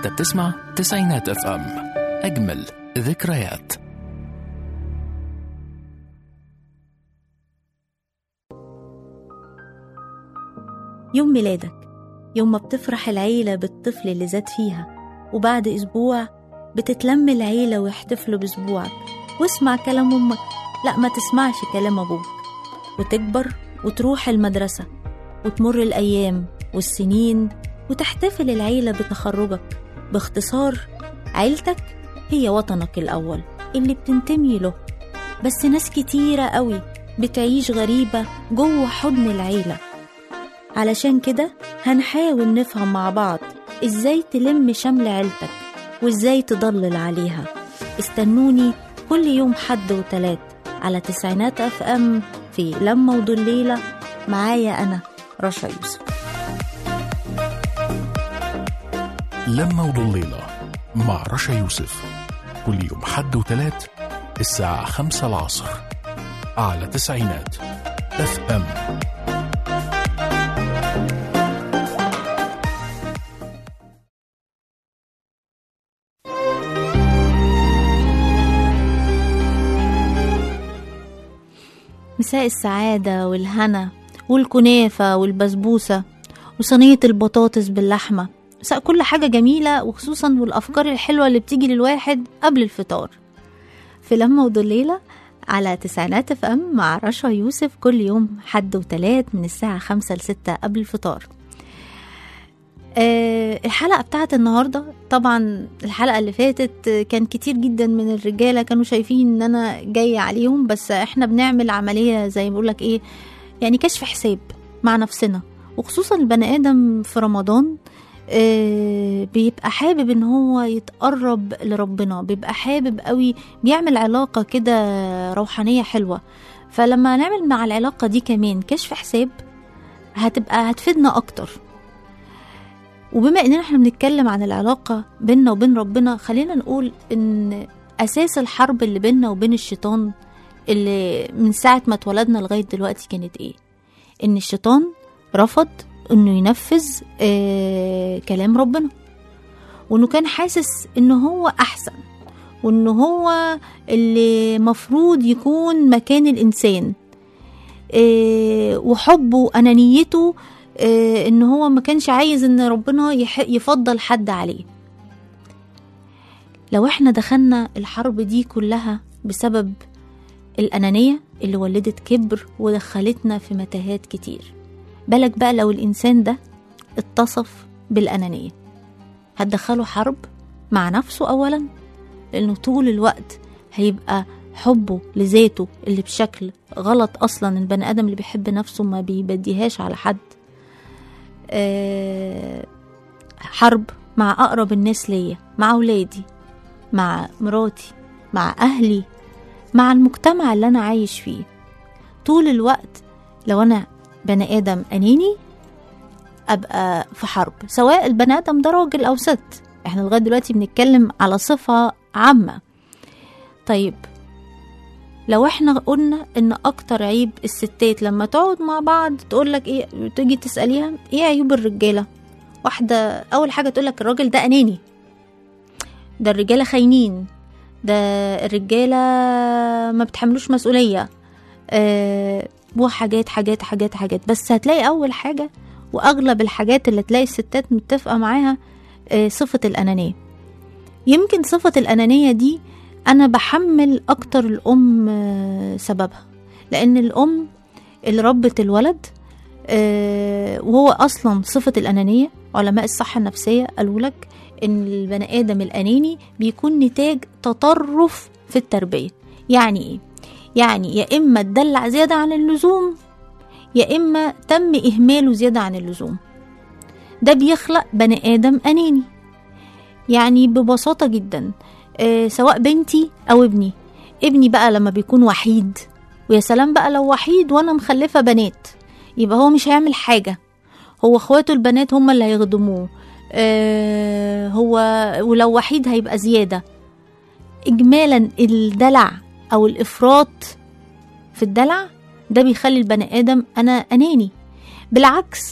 انت بتسمع تسعينات اف ام اجمل ذكريات يوم ميلادك يوم ما بتفرح العيلة بالطفل اللي زاد فيها وبعد أسبوع بتتلم العيلة ويحتفلوا بأسبوعك واسمع كلام أمك لا ما تسمعش كلام أبوك وتكبر وتروح المدرسة وتمر الأيام والسنين وتحتفل العيلة بتخرجك باختصار عيلتك هي وطنك الأول اللي بتنتمي له بس ناس كتيرة قوي بتعيش غريبة جوه حضن العيلة علشان كده هنحاول نفهم مع بعض ازاي تلم شمل عيلتك وازاي تضلل عليها استنوني كل يوم حد وتلات على تسعينات اف ام في لما وضليلة معايا انا رشا يوسف لما وضليلة مع رشا يوسف كل يوم حد وتلات الساعة خمسة العصر على تسعينات اف ام مساء السعادة والهنا والكنافة والبسبوسة وصينية البطاطس باللحمة مساء كل حاجة جميلة وخصوصا والأفكار الحلوة اللي بتيجي للواحد قبل الفطار في لما وضليلة على تسعينات اف ام مع رشا يوسف كل يوم حد وتلات من الساعة خمسة لستة قبل الفطار أه الحلقة بتاعت النهاردة طبعا الحلقة اللي فاتت كان كتير جدا من الرجالة كانوا شايفين ان انا جاية عليهم بس احنا بنعمل عملية زي ما بقولك ايه يعني كشف حساب مع نفسنا وخصوصا البني ادم في رمضان آه، بيبقى حابب ان هو يتقرب لربنا بيبقى حابب قوي بيعمل علاقة كده روحانية حلوة فلما نعمل مع العلاقة دي كمان كشف حساب هتبقى هتفيدنا اكتر وبما اننا احنا بنتكلم عن العلاقة بيننا وبين ربنا خلينا نقول ان اساس الحرب اللي بيننا وبين الشيطان اللي من ساعة ما اتولدنا لغاية دلوقتي كانت ايه ان الشيطان رفض انه ينفذ آه كلام ربنا وانه كان حاسس انه هو احسن وانه هو اللي مفروض يكون مكان الانسان آه وحبه وانانيته آه ان هو ما كانش عايز ان ربنا يح- يفضل حد عليه لو احنا دخلنا الحرب دي كلها بسبب الأنانية اللي ولدت كبر ودخلتنا في متاهات كتير بالك بقى لو الإنسان ده اتصف بالأنانية هتدخله حرب مع نفسه أولا لأنه طول الوقت هيبقى حبه لذاته اللي بشكل غلط أصلا البني آدم اللي بيحب نفسه ما بيبديهاش على حد آه، حرب مع أقرب الناس ليا مع أولادي مع مراتي مع أهلي مع المجتمع اللي أنا عايش فيه طول الوقت لو أنا بني آدم أناني أبقى في حرب سواء البني آدم ده راجل أو ست احنا لغاية دلوقتي بنتكلم على صفة عامة طيب لو احنا قلنا ان اكتر عيب الستات لما تقعد مع بعض تقولك ايه تيجي تسأليها ايه عيوب الرجالة واحدة اول حاجة تقولك الراجل ده اناني ده الرجالة خاينين ده الرجالة ما بتحملوش مسؤولية أه وحاجات حاجات حاجات حاجات بس هتلاقي أول حاجة وأغلب الحاجات اللي تلاقي الستات متفقة معاها أه صفة الأنانية يمكن صفة الأنانية دي أنا بحمل أكتر الأم أه سببها لأن الأم اللي ربت الولد أه وهو أصلا صفة الأنانية علماء الصحة النفسية قالوا لك ان البني ادم الاناني بيكون نتاج تطرف في التربيه يعني ايه يعني يا اما اتدلع زياده عن اللزوم يا اما تم اهماله زياده عن اللزوم ده بيخلق بني ادم اناني يعني ببساطه جدا آه سواء بنتي او ابني ابني بقى لما بيكون وحيد ويا سلام بقى لو وحيد وانا مخلفه بنات يبقى هو مش هيعمل حاجه هو اخواته البنات هم اللي هيخدموه آه هو ولو وحيد هيبقى زيادة إجمالا الدلع أو الإفراط في الدلع ده بيخلي البني آدم أنا أناني بالعكس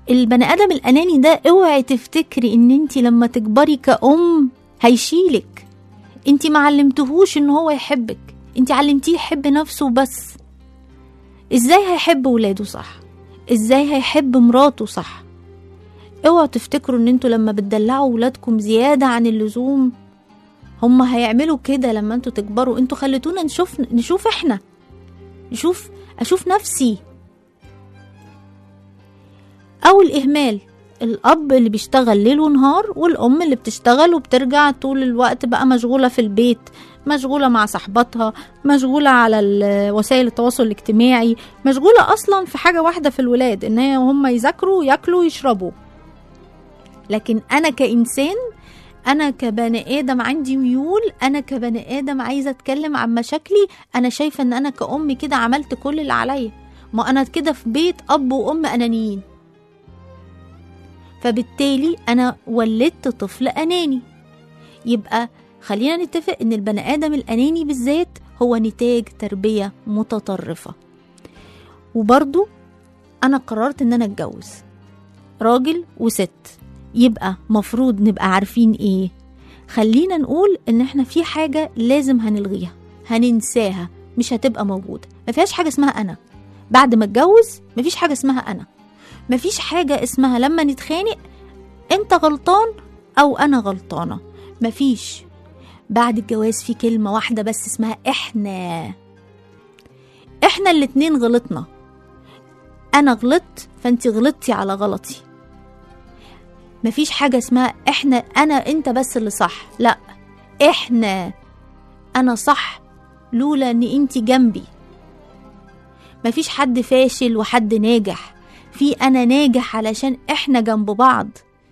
البني ادم الاناني ده اوعي تفتكري ان انت لما تكبري كأم هيشيلك انت ما علمتهوش ان هو يحبك انت علمتيه يحب نفسه بس ازاي هيحب ولاده صح ازاي هيحب مراته صح اوعوا تفتكروا ان انتوا لما بتدلعوا ولادكم زيادة عن اللزوم هم هيعملوا كده لما انتوا تكبروا انتوا خليتونا نشوف نشوف احنا نشوف اشوف نفسي او الاهمال الاب اللي بيشتغل ليل ونهار والام اللي بتشتغل وبترجع طول الوقت بقى مشغوله في البيت مشغوله مع صاحباتها مشغوله على ال- وسائل التواصل الاجتماعي مشغوله اصلا في حاجه واحده في الولاد ان هي هم يذاكروا ياكلوا يشربوا لكن انا كانسان انا كبني ادم عندي ميول انا كبني ادم عايزه اتكلم عن مشاكلي انا شايفه ان انا كأم كده عملت كل اللي عليا ما انا كده في بيت اب وام انانيين فبالتالي انا ولدت طفل اناني يبقى خلينا نتفق ان البني ادم الاناني بالذات هو نتاج تربيه متطرفه وبرضو انا قررت ان انا اتجوز راجل وست يبقى مفروض نبقى عارفين ايه خلينا نقول ان احنا في حاجه لازم هنلغيها هننساها مش هتبقى موجوده ما فيهاش حاجه اسمها انا بعد ما اتجوز مفيش حاجه اسمها انا مفيش حاجه اسمها لما نتخانق انت غلطان او انا غلطانه مفيش بعد الجواز في كلمه واحده بس اسمها احنا احنا الاتنين غلطنا انا غلطت فانت غلطتي على غلطي مفيش حاجه اسمها احنا انا انت بس اللي صح لا احنا انا صح لولا ان انت جنبي مفيش حد فاشل وحد ناجح في انا ناجح علشان احنا جنب بعض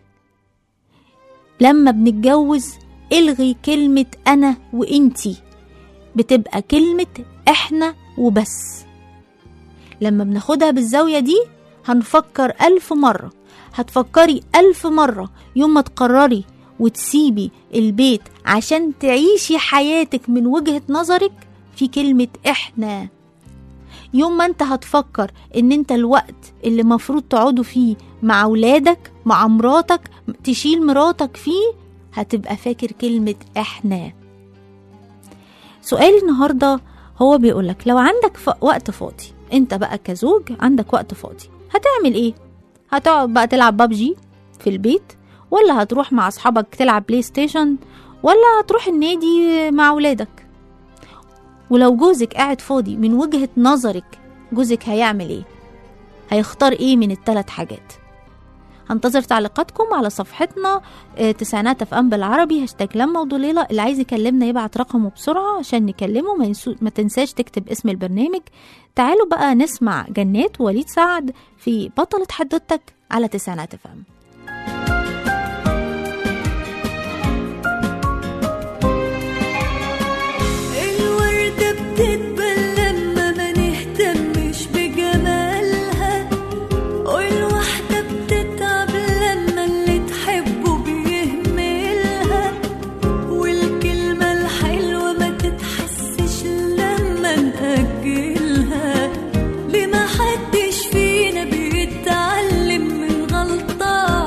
لما بنتجوز الغي كلمة انا وانتي بتبقى كلمة احنا وبس لما بناخدها بالزاوية دي هنفكر ألف مرة هتفكري ألف مرة يوم ما تقرري وتسيبي البيت عشان تعيشي حياتك من وجهة نظرك في كلمة احنا يوم ما انت هتفكر ان انت الوقت اللي مفروض تقعدوا فيه مع ولادك مع مراتك تشيل مراتك فيه هتبقى فاكر كلمة احنا سؤال النهاردة هو بيقولك لو عندك ف... وقت فاضي انت بقى كزوج عندك وقت فاضي هتعمل ايه هتقعد بقى تلعب بابجي في البيت ولا هتروح مع اصحابك تلعب بلاي ستيشن ولا هتروح النادي مع ولادك ولو جوزك قاعد فاضي من وجهة نظرك جوزك هيعمل ايه هيختار ايه من الثلاث حاجات هنتظر تعليقاتكم على صفحتنا آه، تسعينات اف ام بالعربي هاشتاج لما وضليلة اللي عايز يكلمنا يبعت رقمه بسرعة عشان نكلمه ما, ينسو... ما تنساش تكتب اسم البرنامج تعالوا بقى نسمع جنات وليد سعد في بطلة حدوتك على تسعينات اف ام الوردة بتدبل لما ما نهتمش بجمالها والواحدة بتتعب لما اللي تحبه بيهملها والكلمة الحلوة ما تتحسش لما نأجلها ليه ما حدش فينا بيتعلم من غلطة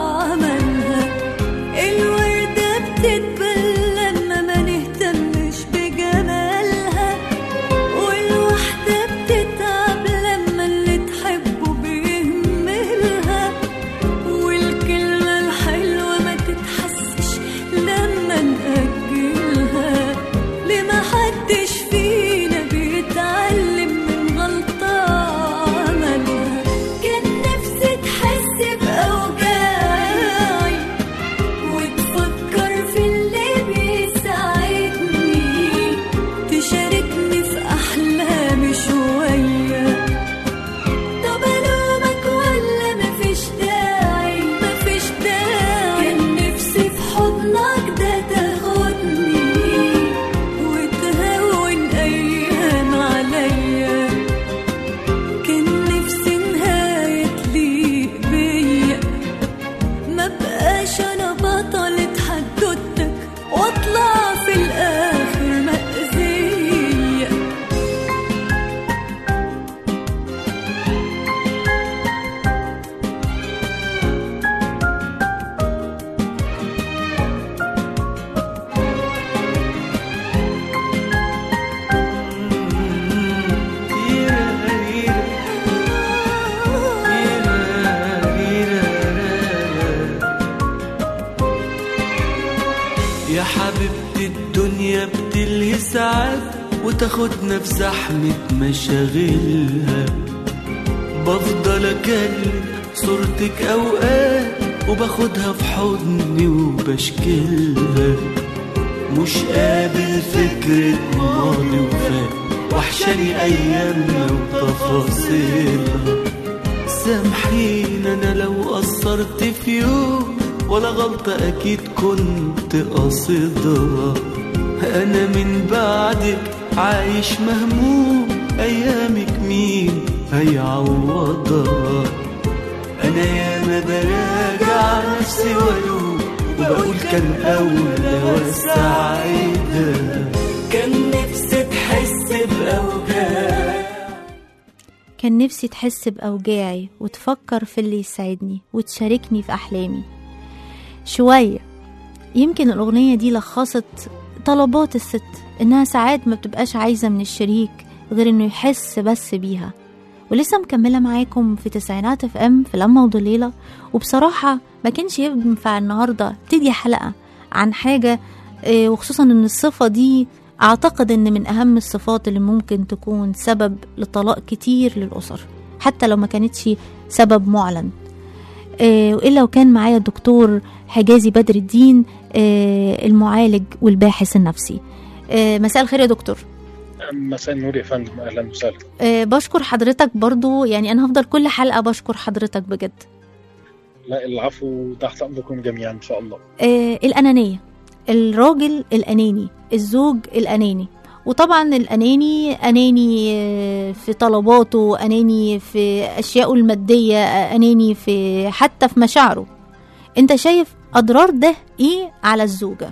وتاخدنا في زحمة مشاغلها بفضل أكلم صورتك أوقات وباخدها في حضني وبشكلها مش قابل فكرة ماضي وفات وحشاني أيامنا وتفاصيلها سامحين أنا لو قصرت في يوم ولا غلطة أكيد كنت قاصدها أنا من بعدك عايش مهموم أيامك مين هيعوضها أنا ياما براجع نفسي وألوم وبقول كان أولى وأساعدها كان نفسي تحس بأوجاع كان نفسي تحس بأوجاعي وتفكر في اللي يساعدني وتشاركني في أحلامي شوية يمكن الأغنية دي لخصت طلبات الست إنها ساعات ما بتبقاش عايزة من الشريك غير إنه يحس بس بيها ولسه مكملة معاكم في تسعينات اف ام في لما وضليلة وبصراحة ما كانش ينفع النهاردة ابتدي حلقة عن حاجة آه، وخصوصا ان الصفة دي اعتقد ان من اهم الصفات اللي ممكن تكون سبب لطلاق كتير للأسر حتى لو ما كانتش سبب معلن آه، وإلا وكان معايا الدكتور حجازي بدر الدين آه، المعالج والباحث النفسي آه، مساء الخير يا دكتور مساء النور يا فندم اهلا وسهلا آه، بشكر حضرتك برضو يعني أنا هفضل كل حلقة بشكر حضرتك بجد لا العفو تحت امركم جميعا ان شاء الله آه، الأنانية الراجل الأناني الزوج الأناني وطبعا الأناني أناني آه، في طلباته أناني في أشيائه المادية آه، أناني في حتى في مشاعره أنت شايف أضرار ده إيه على الزوجة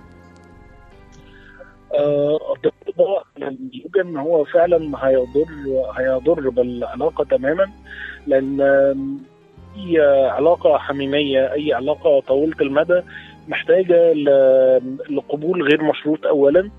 آه، ده الزوج ان هو فعلا هيضر هيضر بالعلاقه تماما لان آم، اي علاقه حميميه اي علاقه طويله المدى محتاجه ل- لقبول غير مشروط اولا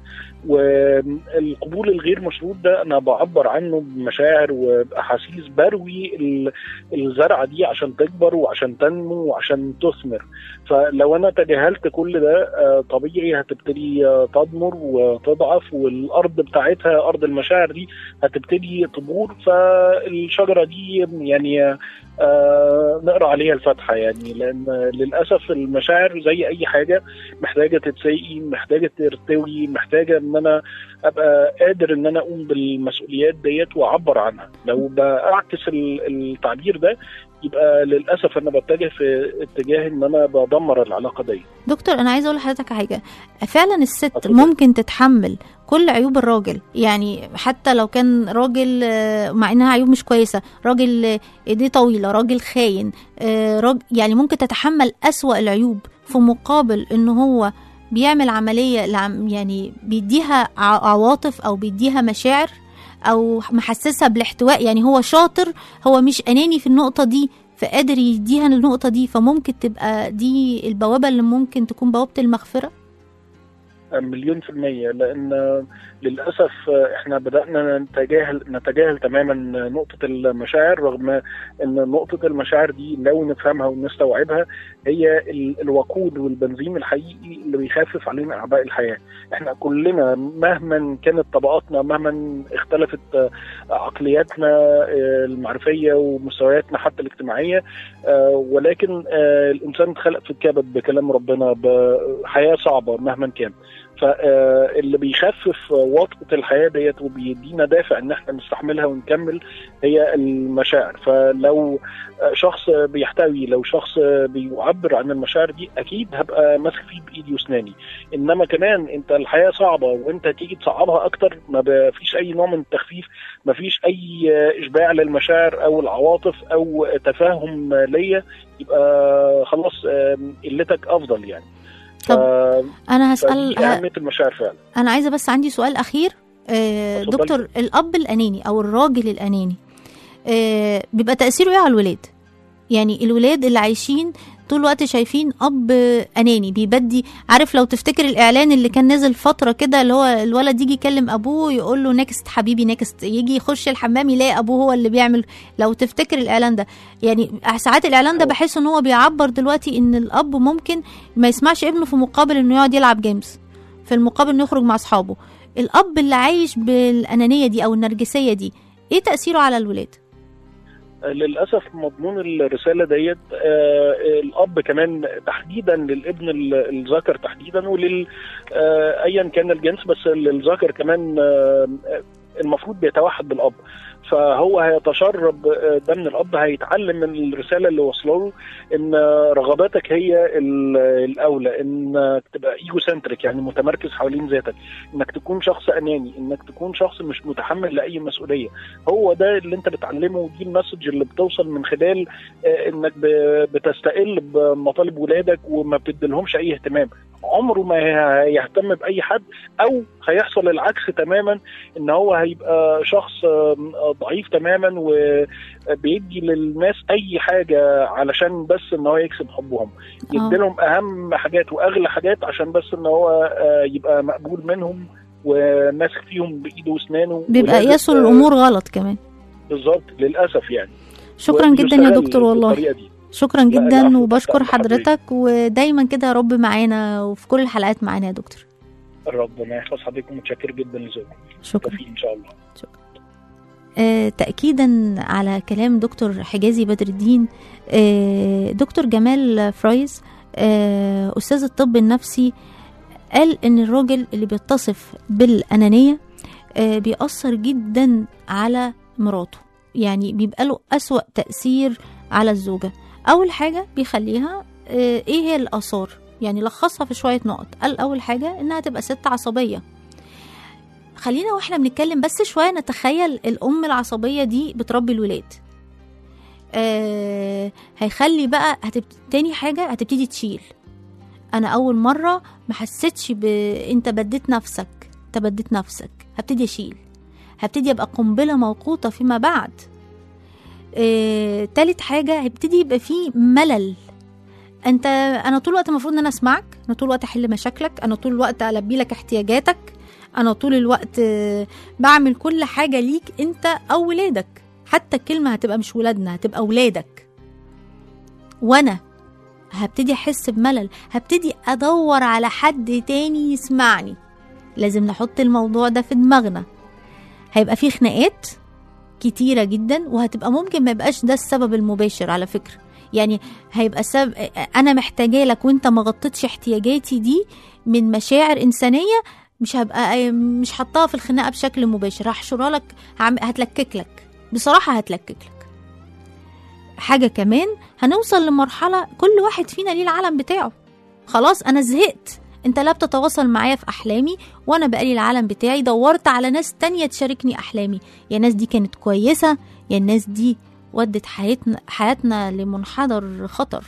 والقبول الغير مشروط ده انا بعبر عنه بمشاعر وباحاسيس بروي ال- الزرعه دي عشان تكبر وعشان تنمو وعشان تثمر فلو انا تجاهلت كل ده آه، طبيعي هتبتدي آه، تضمر وتضعف والارض بتاعتها ارض المشاعر دي هتبتدي تبور فالشجره دي يعني آه، نقرا عليها الفاتحه يعني لان للاسف المشاعر زي اي حاجه محتاجه تتسقي محتاجه ترتوي محتاجه ان انا ابقى قادر ان انا اقوم بالمسؤوليات ديت واعبر عنها لو بعكس ال- التعبير ده يبقى للاسف انا بتجه في اتجاه ان انا بدمر العلاقه دي دكتور انا عايزه اقول لحضرتك حاجه فعلا الست اتفضل. ممكن تتحمل كل عيوب الراجل يعني حتى لو كان راجل آه، مع انها عيوب مش كويسه راجل آه، ايديه طويله راجل خاين آه، راجل يعني ممكن تتحمل اسوا العيوب في مقابل ان هو بيعمل عمليه لعم- يعني بيديها ع- عواطف او بيديها مشاعر او محسسها بالاحتواء يعني هو شاطر هو مش اناني في النقطه دي فقادر يديها النقطة دي فممكن تبقى دي البوابة اللي ممكن تكون بوابة المغفرة مليون في المية لأن للأسف إحنا بدأنا نتجاهل نتجاهل تماما نقطة المشاعر رغم أن نقطة المشاعر دي لو نفهمها ونستوعبها هي ال- الوقود والبنزين الحقيقي اللي بيخفف علينا أعباء الحياة إحنا كلنا مهما كانت طبقاتنا مهما اختلفت عقلياتنا آه، المعرفية ومستوياتنا حتى الاجتماعية آه، ولكن آه، الإنسان اتخلق في الكبد بكلام ربنا بحياة صعبة مهما كان فاللي بيخفف وطأة الحياة ديت وبيدينا دافع ان احنا نستحملها ونكمل هي المشاعر فلو شخص بيحتوي لو شخص بيعبر عن المشاعر دي اكيد هبقى ماسك فيه بايدي واسناني انما كمان انت الحياة صعبة وانت تيجي تصعبها اكتر ما فيش اي نوع من التخفيف ما فيش اي اشباع للمشاعر او العواطف او تفاهم ليا يبقى خلاص آم، قلتك افضل يعني طب ف- أنا هسأل فدي أهمية المشاعر فعلا أنا عايزة بس عندي سؤال أخير آه، اتفضلي. دكتور الأب الأناني أو الراجل الأناني آه، بيبقى تأثيره إيه على الولاد؟ يعني الولاد اللي عايشين طول الوقت شايفين اب اناني بيبدي عارف لو تفتكر الاعلان اللي كان نازل فتره كده اللي هو الولد يجي يكلم ابوه يقول له نكست حبيبي نكست يجي يخش الحمام يلاقي ابوه هو اللي بيعمل لو تفتكر الاعلان ده يعني ساعات الاعلان ده بحس ان هو بيعبر دلوقتي ان الاب ممكن ما يسمعش ابنه في مقابل انه يقعد يلعب جيمز في المقابل انه يخرج مع اصحابه الاب اللي عايش بالانانيه دي او النرجسيه دي ايه تاثيره على الولاد للاسف مضمون الرساله ديت آه، الاب كمان تحديدا للابن ال- الذكر تحديدا ولل آه، ايا كان الجنس بس الذكر كمان آه، المفروض بيتوحد بالاب فهو هيتشرب آه، ده من الاب هيتعلم من الرساله اللي واصله له ان رغباتك هي ال- الاولى انك تبقى ايجو سنتريك يعني متمركز حوالين ذاتك انك تكون شخص اناني انك تكون شخص مش متحمل لاي مسؤوليه هو ده اللي انت بتعلمه ودي المسج اللي بتوصل من خلال آه، انك ب- بتستقل بمطالب ولادك وما بتديلهمش اي اهتمام عمره ما هيهتم باي حد او هيحصل العكس تماما ان هو هيبقى شخص آم، ضعيف تماما وبيدي للناس اي حاجه علشان بس ان هو يكسب حبهم يديلهم اهم حاجات واغلى حاجات عشان بس ان هو آه، يبقى مقبول منهم وماسك فيهم بايده واسنانه بيبقى ولازم- قياسه الامور غلط كمان بالظبط للاسف يعني شكرا جدا يا وبيستغل دكتور والله بالطريقة دي. شكرا لا، جدا العفو، وبشكر تحت أمر حضرتك. حضرتك ودايما كده يا رب معانا وفي كل الحلقات معانا يا دكتور ربنا يحفظ حضرتك ومتشكر جدا لذوقك شكرا توفيق ان شاء الله آه، تأكيدا على كلام دكتور حجازي بدر الدين آه، دكتور جمال فرايز آه، أستاذ الطب النفسي قال إن الراجل اللي بيتصف بالأنانية آه، بيأثر جدا على مراته يعني بيبقى له أسوأ تأثير على الزوجة أول حاجة بيخليها آه، إيه هي الآثار يعني لخصها في شوية نقط قال أول حاجة إنها تبقى ست عصبية خلينا واحنا بنتكلم بس شويه نتخيل الام العصبيه دي بتربي الولاد آه هيخلي بقى هتبت... تاني حاجه هتبتدي تشيل انا اول مره ما حسيتش ب انت بديت نفسك انت بديت نفسك هبتدي اشيل هبتدي ابقى قنبله موقوته فيما بعد آه، تالت حاجه هيبتدي يبقى فيه ملل انت انا طول الوقت المفروض ان انا اسمعك انا طول الوقت احل مشاكلك انا طول الوقت البي لك احتياجاتك انا طول الوقت آه، بعمل كل حاجه ليك انت او ولادك حتى الكلمه هتبقى مش ولادنا هتبقى ولادك وانا هبتدي احس بملل هبتدي ادور على حد تاني يسمعني لازم نحط الموضوع ده في دماغنا هيبقى فيه خناقات كتيرة جدا وهتبقى ممكن ما يبقاش ده السبب المباشر على فكرة يعني هيبقى سبب انا محتاجة لك وانت ما غطيتش احتياجاتي دي من مشاعر انسانية مش هبقى مش حطها في الخناقة بشكل مباشر هحشرها لك هعم- هتلكك لك بصراحة هتلكك لك حاجة كمان هنوصل لمرحلة كل واحد فينا ليه العالم بتاعه خلاص أنا زهقت انت لا بتتواصل معايا في احلامي وانا بقالي العالم بتاعي دورت على ناس تانية تشاركني احلامي يا الناس دي كانت كويسة يا الناس دي ودت حياتنا حياتنا لمنحدر خطر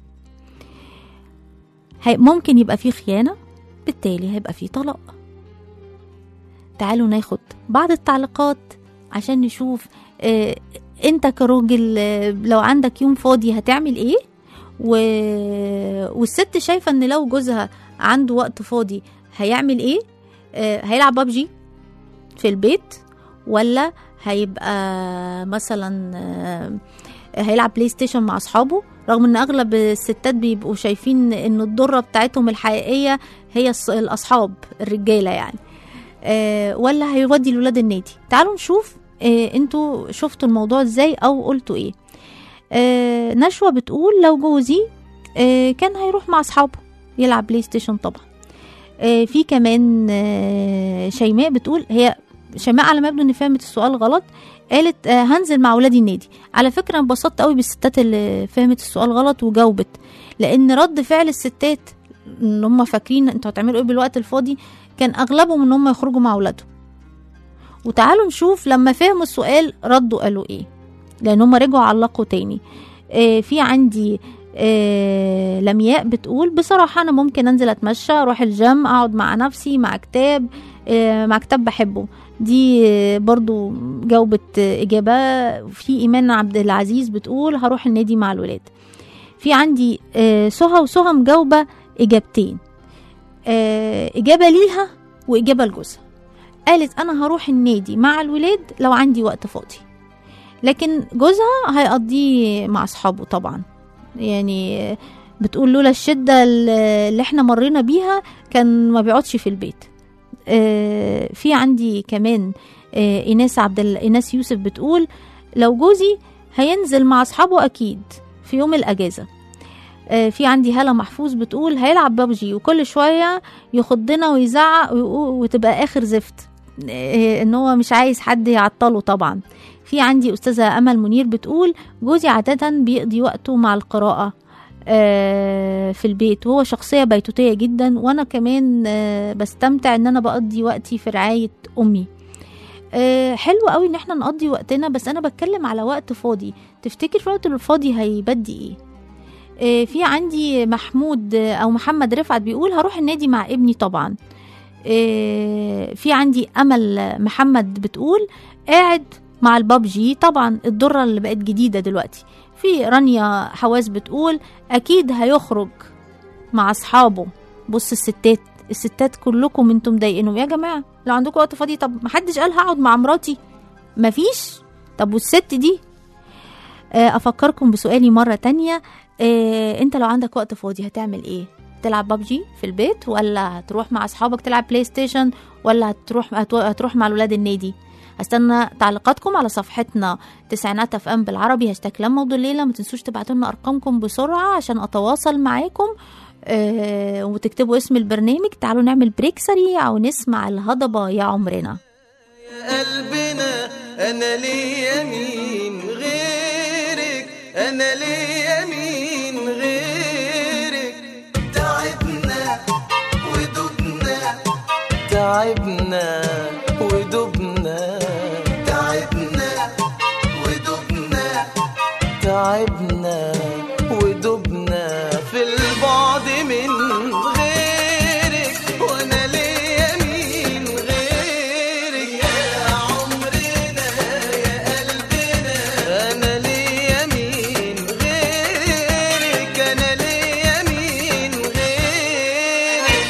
هي ممكن يبقى فيه خيانة بالتالي هيبقى فيه طلاق تعالوا ناخد بعض التعليقات عشان نشوف اه انت كراجل اه لو عندك يوم فاضي هتعمل ايه و... والست شايفة ان لو جوزها عنده وقت فاضي هيعمل ايه اه هيلعب ببجي في البيت ولا هيبقى مثلا اه هيلعب بلاي ستيشن مع اصحابه رغم ان اغلب الستات بيبقوا شايفين ان الضره بتاعتهم الحقيقيه هي الص- الاصحاب الرجاله يعني آه ولا هيودي الولاد النادي تعالوا نشوف آه انتوا شفتوا الموضوع ازاي او قلتوا ايه آه نشوى بتقول لو جوزي آه كان هيروح مع اصحابه يلعب بلاي ستيشن طبعا آه في كمان آه شيماء بتقول هي شيماء على ما يبدو ان فهمت السؤال غلط قالت آه هنزل مع ولادي النادي على فكره أنا انبسطت قوي بالستات اللي فهمت السؤال غلط وجاوبت لان رد فعل الستات ان هم فاكرين انتوا هتعملوا ايه بالوقت الفاضي كان اغلبهم ان هم يخرجوا مع اولادهم وتعالوا نشوف لما فهموا السؤال ردوا قالوا ايه لان هم رجعوا علقوا تاني آه في عندي آه لمياء بتقول بصراحة أنا ممكن أنزل أتمشى أروح الجيم أقعد مع نفسي مع كتاب آه مع كتاب بحبه دي آه برضو جاوبت آه إجابة في إيمان عبد العزيز بتقول هروح النادي مع الولاد في عندي آه سهى وسهى مجاوبة إجابتين آه إجابة ليها وإجابة لجوزها قالت أنا هروح النادي مع الولاد لو عندي وقت فاضي لكن جوزها هيقضيه مع أصحابه طبعا يعني بتقول لولا الشدة اللي احنا مرينا بيها كان ما بيقعدش في البيت آه، في عندي كمان آه، ايناس عبد ال- ايناس يوسف بتقول لو جوزي هينزل مع اصحابه اكيد في يوم الاجازه آه، في عندي هلا محفوظ بتقول هيلعب ببجي وكل شويه يخضنا ويزعق ويقو- وتبقى اخر زفت آه، ان هو مش عايز حد يعطله طبعا في عندي استاذه امل منير بتقول جوزي عاده بيقضي وقته مع القراءه آه، في البيت وهو شخصيه بيتوتيه جدا وانا كمان آه، بستمتع ان انا بقضي وقتي في رعايه امي آه، حلو قوي ان احنا نقضي وقتنا بس انا بتكلم على وقت فاضي تفتكر في الوقت الفاضي هيبدي ايه آه، في عندي محمود آه، او محمد رفعت بيقول هروح النادي مع ابني طبعا آه، في عندي امل محمد بتقول قاعد مع البابجي طبعا الضره اللي بقت جديده دلوقتي في رانيا حواس بتقول اكيد هيخرج مع اصحابه بص الستات الستات كلكم انتم مضايقينهم يا جماعه لو عندكم وقت فاضي طب محدش قال هقعد مع مراتي مفيش طب والست دي آه، افكركم بسؤالي مره تانية آه، انت لو عندك وقت فاضي هتعمل ايه تلعب ببجي في البيت ولا هتروح مع اصحابك تلعب بلاي ستيشن ولا هتروح هتو- هتروح مع الولاد النادي هستنى تعليقاتكم على صفحتنا تسعينات اف ام بالعربي هاشتاج لما الليله ما تنسوش تبعتوا لنا ارقامكم بسرعه عشان اتواصل معاكم آه وتكتبوا اسم البرنامج تعالوا نعمل بريك سريع ونسمع الهضبه يا عمرنا قلبنا انا ليا مين غيرك انا ليا مين غيرك تعبنا ودبنا تعبنا ودبنا تعبنا ودبنا تعبنا ودبنا في البعد من غيرك وانا ليا مين غيرك يا عمرنا يا قلبنا انا ليا مين غيرك انا ليا مين غيرك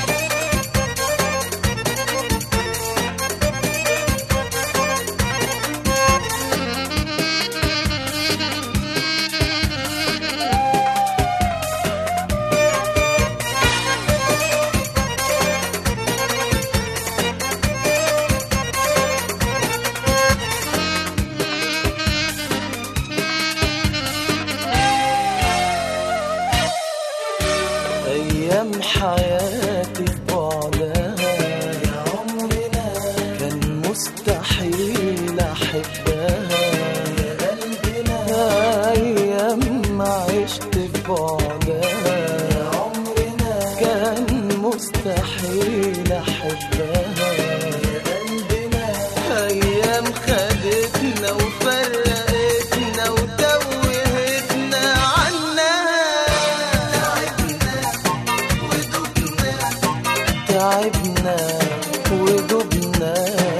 أيام حياتي في بعدها يا عمرنا كان مستحيل أحبها يا قلبنا أيام ما عشت في بعدها يا عمرنا كان مستحيل أحبها يا قلبنا أيام خدتنا وفرقتنا وتوهتنا عنها تعبنا ودبنا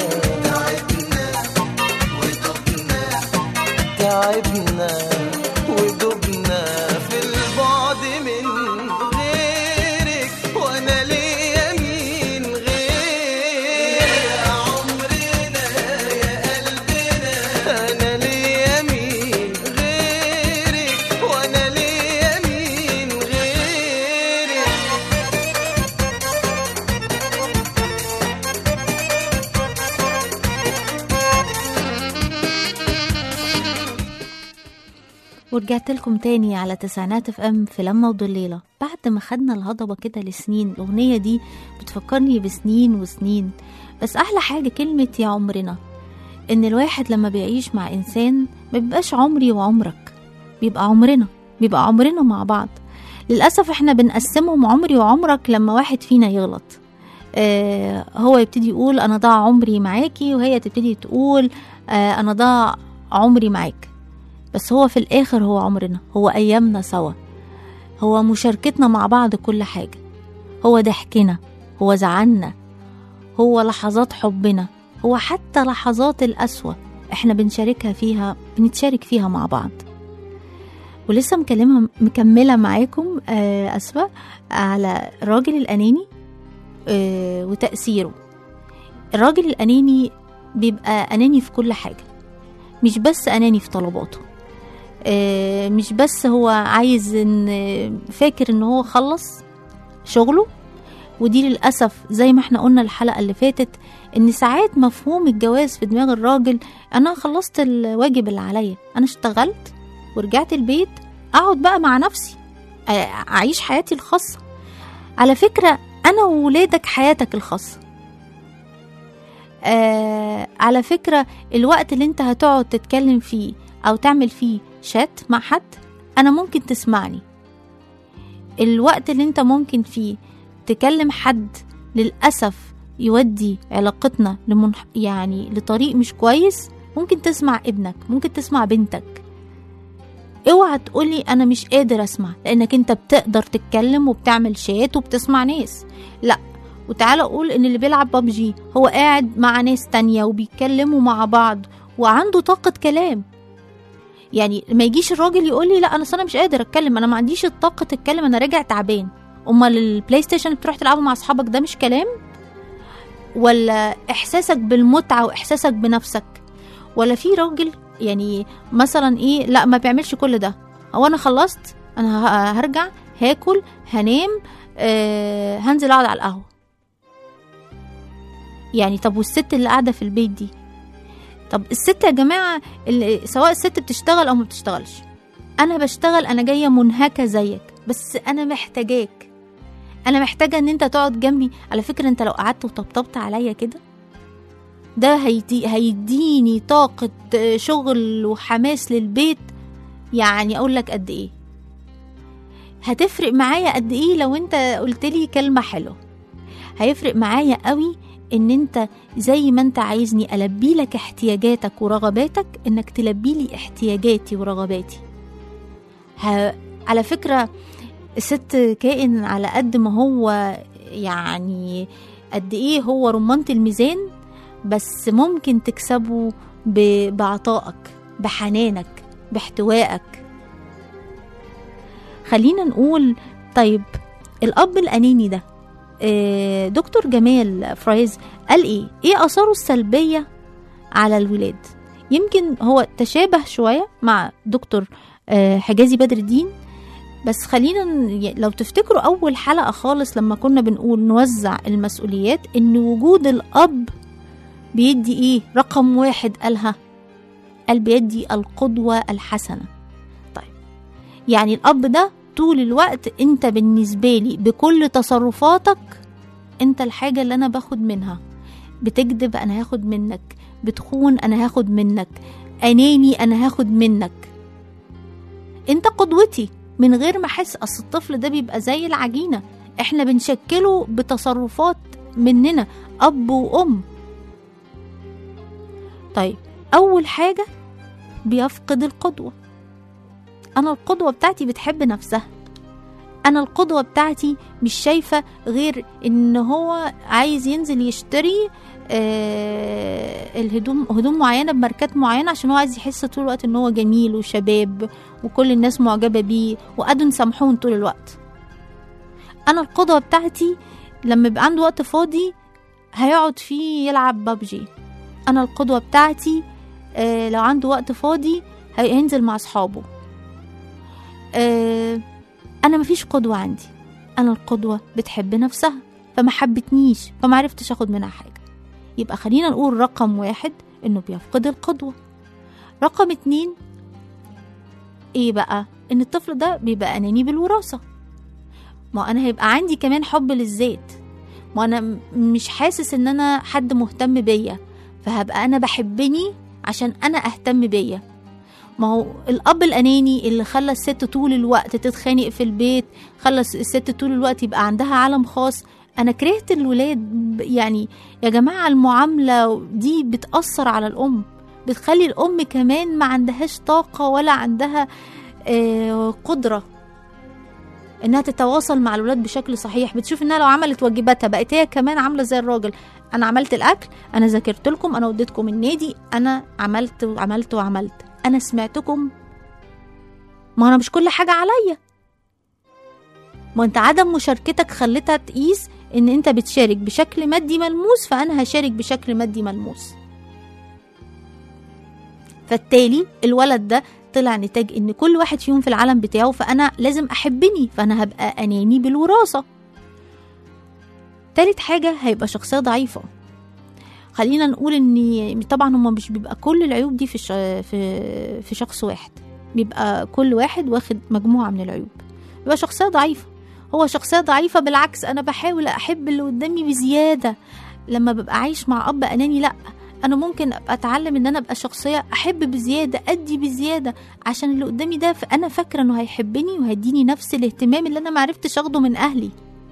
تعبنا ودبنا في البعد من غيرك وانا ليا مين غيرك يا عمرنا يا قلبنا انا ليا مين غيرك وانا ليا مين غيرك ورجعت لكم تاني على تسعينات اف ام في لما وضليلة بعد ما خدنا الهضبة كده لسنين الأغنية دي بتفكرني بسنين وسنين بس أحلى حاجة كلمة يا عمرنا إن الواحد لما بيعيش مع إنسان ما بيبقاش عمري وعمرك بيبقى عمرنا بيبقى عمرنا مع بعض للأسف احنا بنقسمهم عمري وعمرك لما واحد فينا يغلط آه هو يبتدي يقول أنا ضاع عمري معاكي وهي تبتدي تقول آه أنا ضاع عمري معاك بس هو في الآخر هو عمرنا هو أيامنا سوا هو مشاركتنا مع بعض كل حاجة هو ضحكنا هو زعلنا هو لحظات حبنا هو حتى لحظات القسوة احنا بنشاركها فيها بنتشارك فيها مع بعض ولسه مكلمة مكملة معاكم آه أسفة على الراجل الأناني آه وتأثيره الراجل الأناني بيبقى أناني في كل حاجة مش بس أناني في طلباته آه، مش بس هو عايز ان فاكر ان هو خلص شغله ودي للأسف زي ما احنا قلنا الحلقة اللي فاتت ان ساعات مفهوم الجواز في دماغ الراجل انا خلصت الواجب اللي عليا انا اشتغلت ورجعت البيت اقعد بقى مع نفسي أ- اعيش حياتي الخاصة على فكرة انا وولادك حياتك الخاصة آه على فكرة الوقت اللي انت هتقعد تتكلم فيه او تعمل فيه شات مع حد انا ممكن تسمعني الوقت اللي انت ممكن فيه تكلم حد للأسف يودي علاقتنا لمنح... يعني لطريق مش كويس ممكن تسمع ابنك ممكن تسمع بنتك اوعى تقولي انا مش قادر اسمع لانك انت بتقدر تتكلم وبتعمل شات وبتسمع ناس لا وتعالى اقول ان اللي بيلعب ببجي هو قاعد مع ناس تانية وبيتكلموا مع بعض وعنده طاقة كلام يعني ما يجيش الراجل يقول لي لا انا أصل انا مش قادر اتكلم انا ما عنديش الطاقة اتكلم انا راجع تعبان امال البلاي ستيشن اللي بتروح تلعبه مع اصحابك ده مش كلام ولا احساسك بالمتعة واحساسك بنفسك ولا في راجل يعني مثلا ايه لا ما بيعملش كل ده هو انا خلصت انا ه- هرجع هاكل هنام آه هنزل اقعد على القهوة يعني طب والست اللي قاعدة في البيت دي طب الست يا جماعة اللي سواء الست بتشتغل أو ما بتشتغلش أنا بشتغل أنا جاية منهكة زيك بس أنا محتاجاك أنا محتاجة إن أنت تقعد جنبي على فكرة أنت لو قعدت وطبطبت عليا كده ده هيدي هيديني طاقة شغل وحماس للبيت يعني أقول لك قد إيه هتفرق معايا قد إيه لو أنت قلت لي كلمة حلوة هيفرق معايا قوي ان انت زي ما انت عايزني البي لك احتياجاتك ورغباتك انك تلبي لي احتياجاتي ورغباتي ه... على فكرة الست كائن على قد ما هو يعني قد ايه هو رمانة الميزان بس ممكن تكسبه ب... بعطائك بحنانك باحتوائك خلينا نقول طيب الأب الأناني ده آه، دكتور جمال فرايز قال ايه ايه اثاره السلبيه على الولاد يمكن هو تشابه شويه مع دكتور آه، حجازي بدر الدين بس خلينا ن- لو تفتكروا اول حلقه خالص لما كنا بنقول نوزع المسؤوليات ان وجود الاب بيدي ايه رقم واحد قالها قال بيدي القدوه الحسنه طيب يعني الاب ده طول الوقت انت بالنسبه لي بكل تصرفاتك انت الحاجه اللي انا باخد منها بتكذب انا هاخد منك بتخون انا هاخد منك اناني انا هاخد منك انت قدوتي من غير ما احس اصل الطفل ده بيبقى زي العجينه احنا بنشكله بتصرفات مننا اب وام طيب اول حاجه بيفقد القدوه انا القدوه بتاعتي بتحب نفسها انا القدوه بتاعتي مش شايفه غير ان هو عايز ينزل يشتري آه الهدوم هدوم معينه بماركات معينه عشان هو عايز يحس طول الوقت ان هو جميل وشباب وكل الناس معجبه بيه وقعدوا يسامحون طول الوقت انا القدوه بتاعتي لما يبقى عنده وقت فاضي هيقعد فيه يلعب ببجي انا القدوه بتاعتي آه لو عنده وقت فاضي هينزل مع اصحابه آه انا مفيش قدوه عندي انا القدوه بتحب نفسها فما حبتنيش فما عرفتش اخد منها حاجه يبقى خلينا نقول رقم واحد انه بيفقد القدوه رقم اتنين ايه بقى ان الطفل ده بيبقى اناني بالوراثه ما انا هيبقى عندي كمان حب للذات ما انا م- مش حاسس ان انا حد مهتم بيا فهبقى انا بحبني عشان انا اهتم بيا ما هو الاب الاناني اللي خلى الست طول الوقت تتخانق في البيت خلى الست طول الوقت يبقى عندها عالم خاص انا كرهت الولاد ب- يعني يا جماعه المعامله دي بتاثر على الام بتخلي الام كمان ما عندهاش طاقه ولا عندها آه، قدره انها تتواصل مع الولاد بشكل صحيح بتشوف انها لو عملت واجباتها بقت هي كمان عامله زي الراجل انا عملت الاكل انا ذاكرت لكم انا وديتكم النادي انا عملت وعملت وعملت انا سمعتكم ما انا مش كل حاجه عليا ما انت عدم مشاركتك خلتها تقيس ان انت بتشارك بشكل مادي ملموس فانا هشارك بشكل مادي ملموس فالتالي الولد ده طلع نتاج ان كل واحد فيهم في العالم بتاعه فانا لازم احبني فانا هبقى اناني بالوراثه تالت حاجة هيبقى شخصية ضعيفة خلينا نقول ان طبعا هما مش بيبقى كل العيوب دي في ش... في في شخص واحد بيبقى كل واحد واخد مجموعة من العيوب بيبقى شخصية ضعيفة هو شخصية ضعيفة بالعكس أنا بحاول أحب اللي قدامي بزيادة لما ببقى عايش مع أب أناني لأ أنا ممكن أبقى أتعلم إن أنا أبقى شخصية أحب بزيادة أدي بزيادة عشان اللي قدامي ده ف- أنا فاكرة إنه هيحبني وهيديني نفس الاهتمام اللي أنا معرفتش أخده من أهلي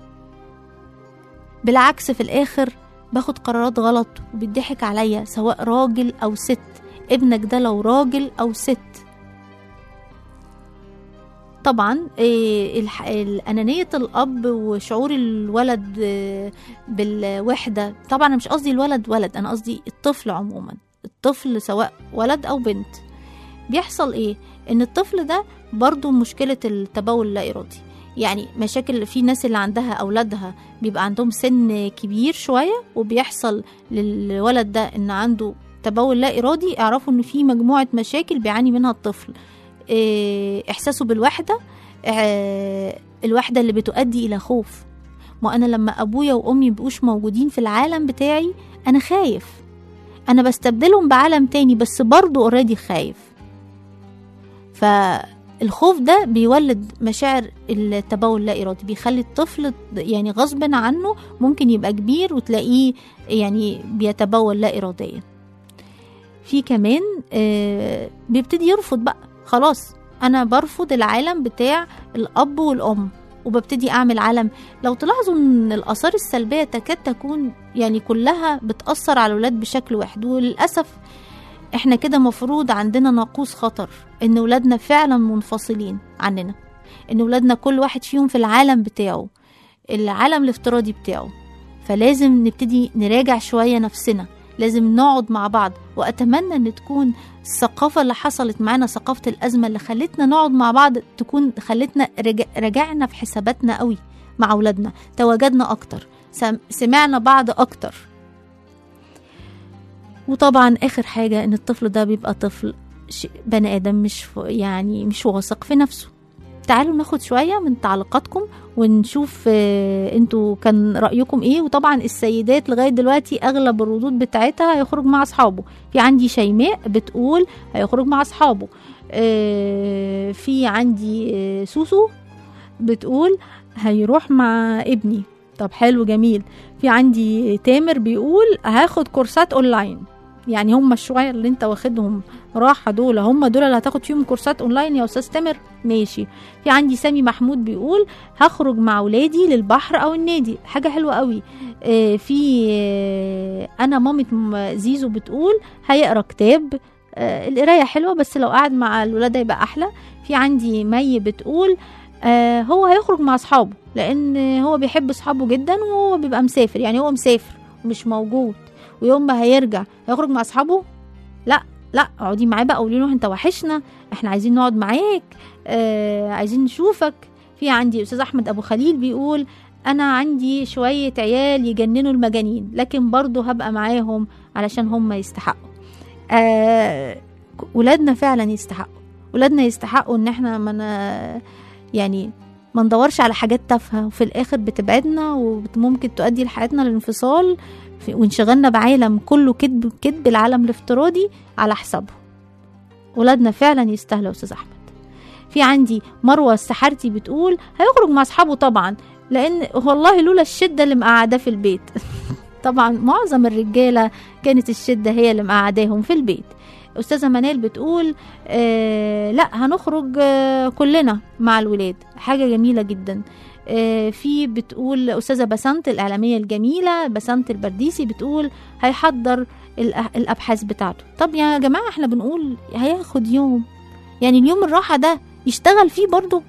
بالعكس في الآخر باخد قرارات غلط وبيضحك عليا سواء راجل أو ست ابنك ده لو راجل أو ست طبعا إيه، الح- الأنانية الأب وشعور الولد آه، بالوحدة طبعا أنا مش قصدي الولد ولد أنا قصدي الطفل عموما الطفل سواء ولد أو بنت بيحصل إيه إن الطفل ده برضو مشكلة التبول اللا إرادي يعني مشاكل في ناس اللي عندها أولادها بيبقى عندهم سن كبير شوية وبيحصل للولد ده إن عنده تبول لا إرادي اعرفوا إن في مجموعة مشاكل بيعاني منها الطفل إيه، إحساسه بالوحدة آه، الوحدة اللي بتؤدي إلى خوف ما أنا لما أبويا وأمي مبقوش موجودين في العالم بتاعي أنا خايف أنا بستبدلهم بعالم تاني بس برضو اوريدي خايف فالخوف ده بيولد مشاعر التبول اللا إرادي بيخلي الطفل يعني غصبا عنه ممكن يبقى كبير وتلاقيه يعني بيتبول لا إراديا في كمان آه، بيبتدي يرفض بقى خلاص انا برفض العالم بتاع الاب والام وببتدي اعمل عالم لو تلاحظوا ان الاثار السلبيه تكاد تكون يعني كلها بتاثر على الولاد بشكل واحد وللاسف احنا كده مفروض عندنا ناقوس خطر ان ولادنا فعلا منفصلين عننا ان ولادنا كل واحد فيهم في العالم بتاعه العالم الافتراضي بتاعه فلازم نبتدي نراجع شويه نفسنا لازم نقعد مع بعض واتمنى ان تكون الثقافة اللي حصلت معانا ثقافة الأزمة اللي خلتنا نقعد مع بعض تكون خلتنا رجع رجعنا في حساباتنا قوي مع أولادنا تواجدنا أكتر سم- سمعنا بعض أكتر وطبعا آخر حاجة إن الطفل ده بيبقى طفل ش- بني آدم مش ف- يعني مش واثق في نفسه تعالوا ناخد شوية من تعليقاتكم ونشوف آه، انتوا كان رأيكم ايه وطبعا السيدات لغاية دلوقتي اغلب الردود بتاعتها هيخرج مع اصحابه في عندي شيماء بتقول هيخرج مع اصحابه آه، في عندي آه، سوسو بتقول هيروح مع ابني طب حلو جميل في عندي تامر بيقول هاخد كورسات اونلاين يعني هم الشوية اللي انت واخدهم راحة دول هم دول اللي هتاخد فيهم كورسات اونلاين يا استاذ تامر ماشي في عندي سامي محمود بيقول هخرج مع ولادي للبحر او النادي حاجة حلوة قوي آه، في آه، انا مامة م- زيزو بتقول هيقرا كتاب آه، القرايه حلوه بس لو قعد مع الولاد هيبقى احلى في عندي مي بتقول آه، هو هيخرج مع اصحابه لان هو بيحب اصحابه جدا وهو بيبقى مسافر يعني هو مسافر ومش موجود ويوم ما هيرجع هيخرج مع اصحابه لا لا اقعدي معاه بقى قولي له انت وحشنا احنا عايزين نقعد معاك آه عايزين نشوفك في عندي استاذ احمد ابو خليل بيقول انا عندي شويه عيال يجننوا المجانين لكن برضه هبقى معاهم علشان هم يستحقوا آه ولادنا فعلا يستحقوا ولادنا يستحقوا ان احنا من يعني ما ندورش على حاجات تافهه وفي الاخر بتبعدنا وممكن تؤدي لحياتنا للانفصال في- وانشغلنا بعالم كله كذب كذب العالم الافتراضي على حسابه ولادنا فعلا يستاهلوا يا استاذ احمد في عندي مروه السحارتي بتقول هيخرج مع اصحابه طبعا لان والله لولا الشده اللي مقعداه في البيت طبعا معظم الرجاله كانت الشده هي اللي مقعداهم في البيت استاذه منال بتقول آه لا هنخرج آه كلنا مع الولاد حاجه جميله جدا آه في بتقول استاذه بسنت الاعلاميه الجميله بسنت البرديسي بتقول هيحضر الأ- الابحاث بتاعته طب يا جماعه احنا بنقول هياخد يوم يعني اليوم الراحه ده يشتغل فيه برضه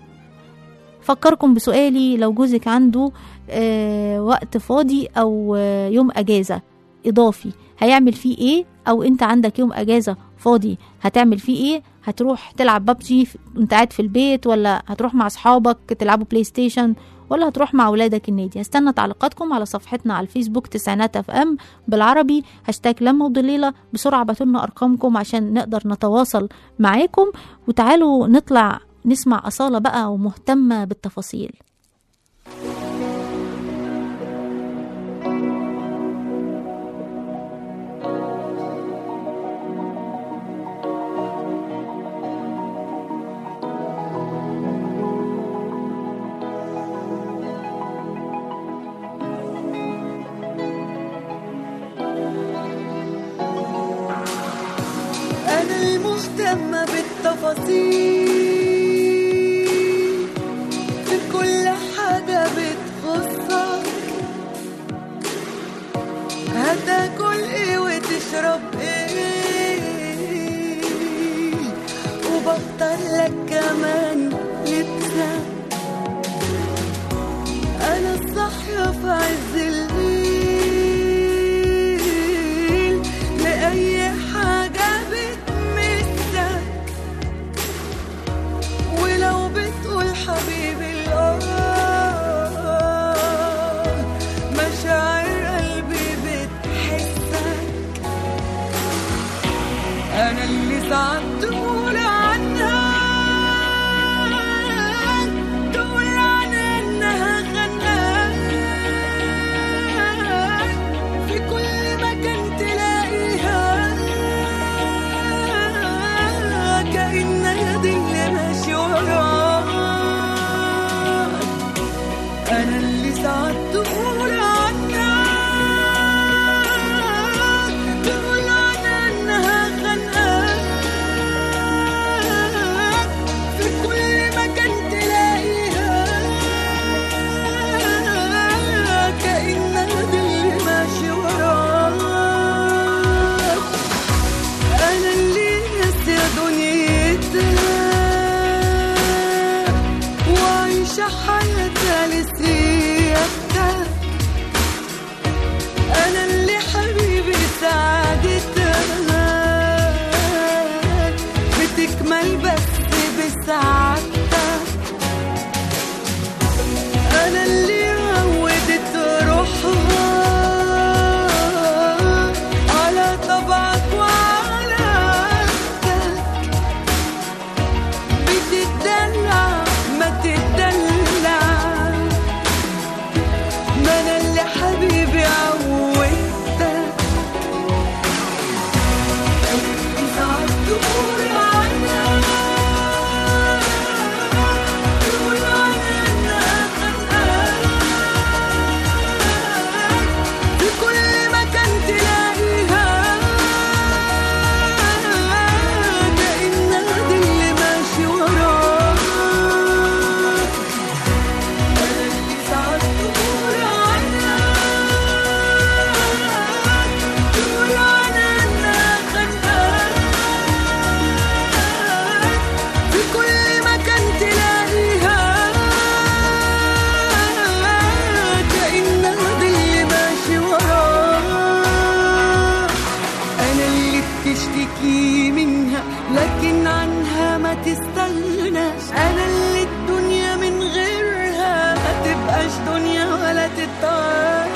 فكركم بسؤالي لو جوزك عنده آه وقت فاضي او آه يوم اجازه اضافي هيعمل فيه ايه او انت عندك يوم اجازه فاضي هتعمل فيه ايه هتروح تلعب ببجي وانت قاعد في البيت ولا هتروح مع اصحابك تلعبوا بلاي ستيشن ولا هتروح مع اولادك النادي هستنى تعليقاتكم على صفحتنا على الفيسبوك تسعينات اف ام بالعربي هاشتاج لما وضليله بسرعه باتولنا ارقامكم عشان نقدر نتواصل معاكم وتعالوا نطلع نسمع اصاله بقى ومهتمه بالتفاصيل تفاصيل في كل حاجة بتخصك هتاكل ايه وتشرب ايه وبختار لك كمان لبسك انا الصاحية في عز الليل لأي حاجة بتمسك ولو بتقول حبيبي الآه مشاعر قلبي بتحسك أنا اللي ساعات تقول عنها تقول عنها إنها خناك في كل مكان تلاقيها كأنها دي اللي ماشي وراك أنا اللي ساعات تقول عنها تقول عنها إنها خانقاك في كل مكان تلاقيها كأنها دي اللي ماشي وراك أنا اللي ناسية دنيتها وعايشة حياتها لسيادتها أنا اللي حبيبي سعادتها بتكمل بس بسعادتها أنا اللي عودت روحها على طبعك وعلى عادتك بتدلع ما تدلع ما أنا اللي حبيبي عودتك ساعات تقول عنها تقول عنها إنها خانقاك في كل مكان تلاقيها كأنها دي اللي ماشي وراك أنا اللي ساعات تقول عنها تقول عنها إنها خانقاك في كل مكان تلاقيها كأنها دي اللي ماشي وراك أنا اللي بتشتكي منها لكن عنها ما تستغناش أنا اللي الدنيا من غيرها ما تبقاش دنيا ولا تتعاش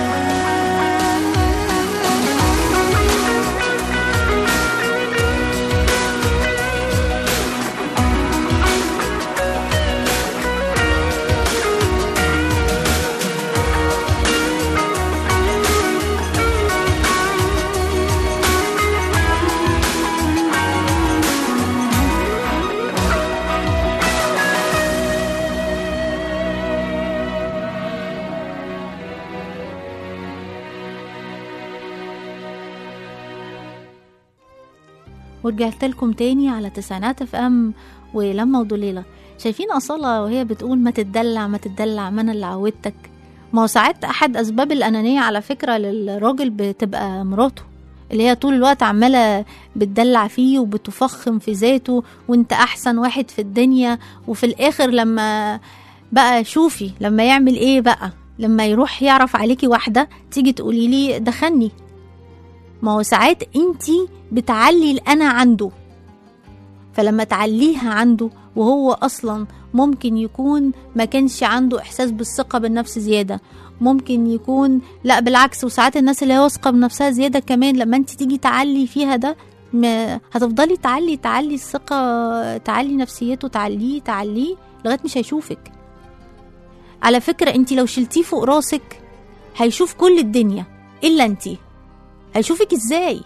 ورجعت لكم تاني على تسعينات اف ام ولما وضليلة شايفين أصالة وهي بتقول ما تتدلع ما تتدلع ما أنا اللي عودتك ما هو ساعات أحد أسباب الأنانية على فكرة للراجل بتبقى مراته اللي هي طول الوقت عمالة بتدلع فيه وبتفخم في ذاته وانت أحسن واحد في الدنيا وفي الآخر لما بقى شوفي لما يعمل ايه بقى لما يروح يعرف عليكي واحدة تيجي تقولي لي دخلني ما هو ساعات انتي بتعلي الأنا عنده فلما تعليها عنده وهو أصلا ممكن يكون ما كانش عنده إحساس بالثقة بالنفس زيادة ممكن يكون لا بالعكس وساعات الناس اللي هي واثقة بنفسها زيادة كمان لما انت تيجي تعلي فيها ده ما هتفضلي تعلي تعلي الثقة تعلي نفسيته تعليه تعليه لغاية مش هيشوفك على فكرة انت لو شلتيه فوق راسك هيشوف كل الدنيا إلا انتي هيشوفك ازاي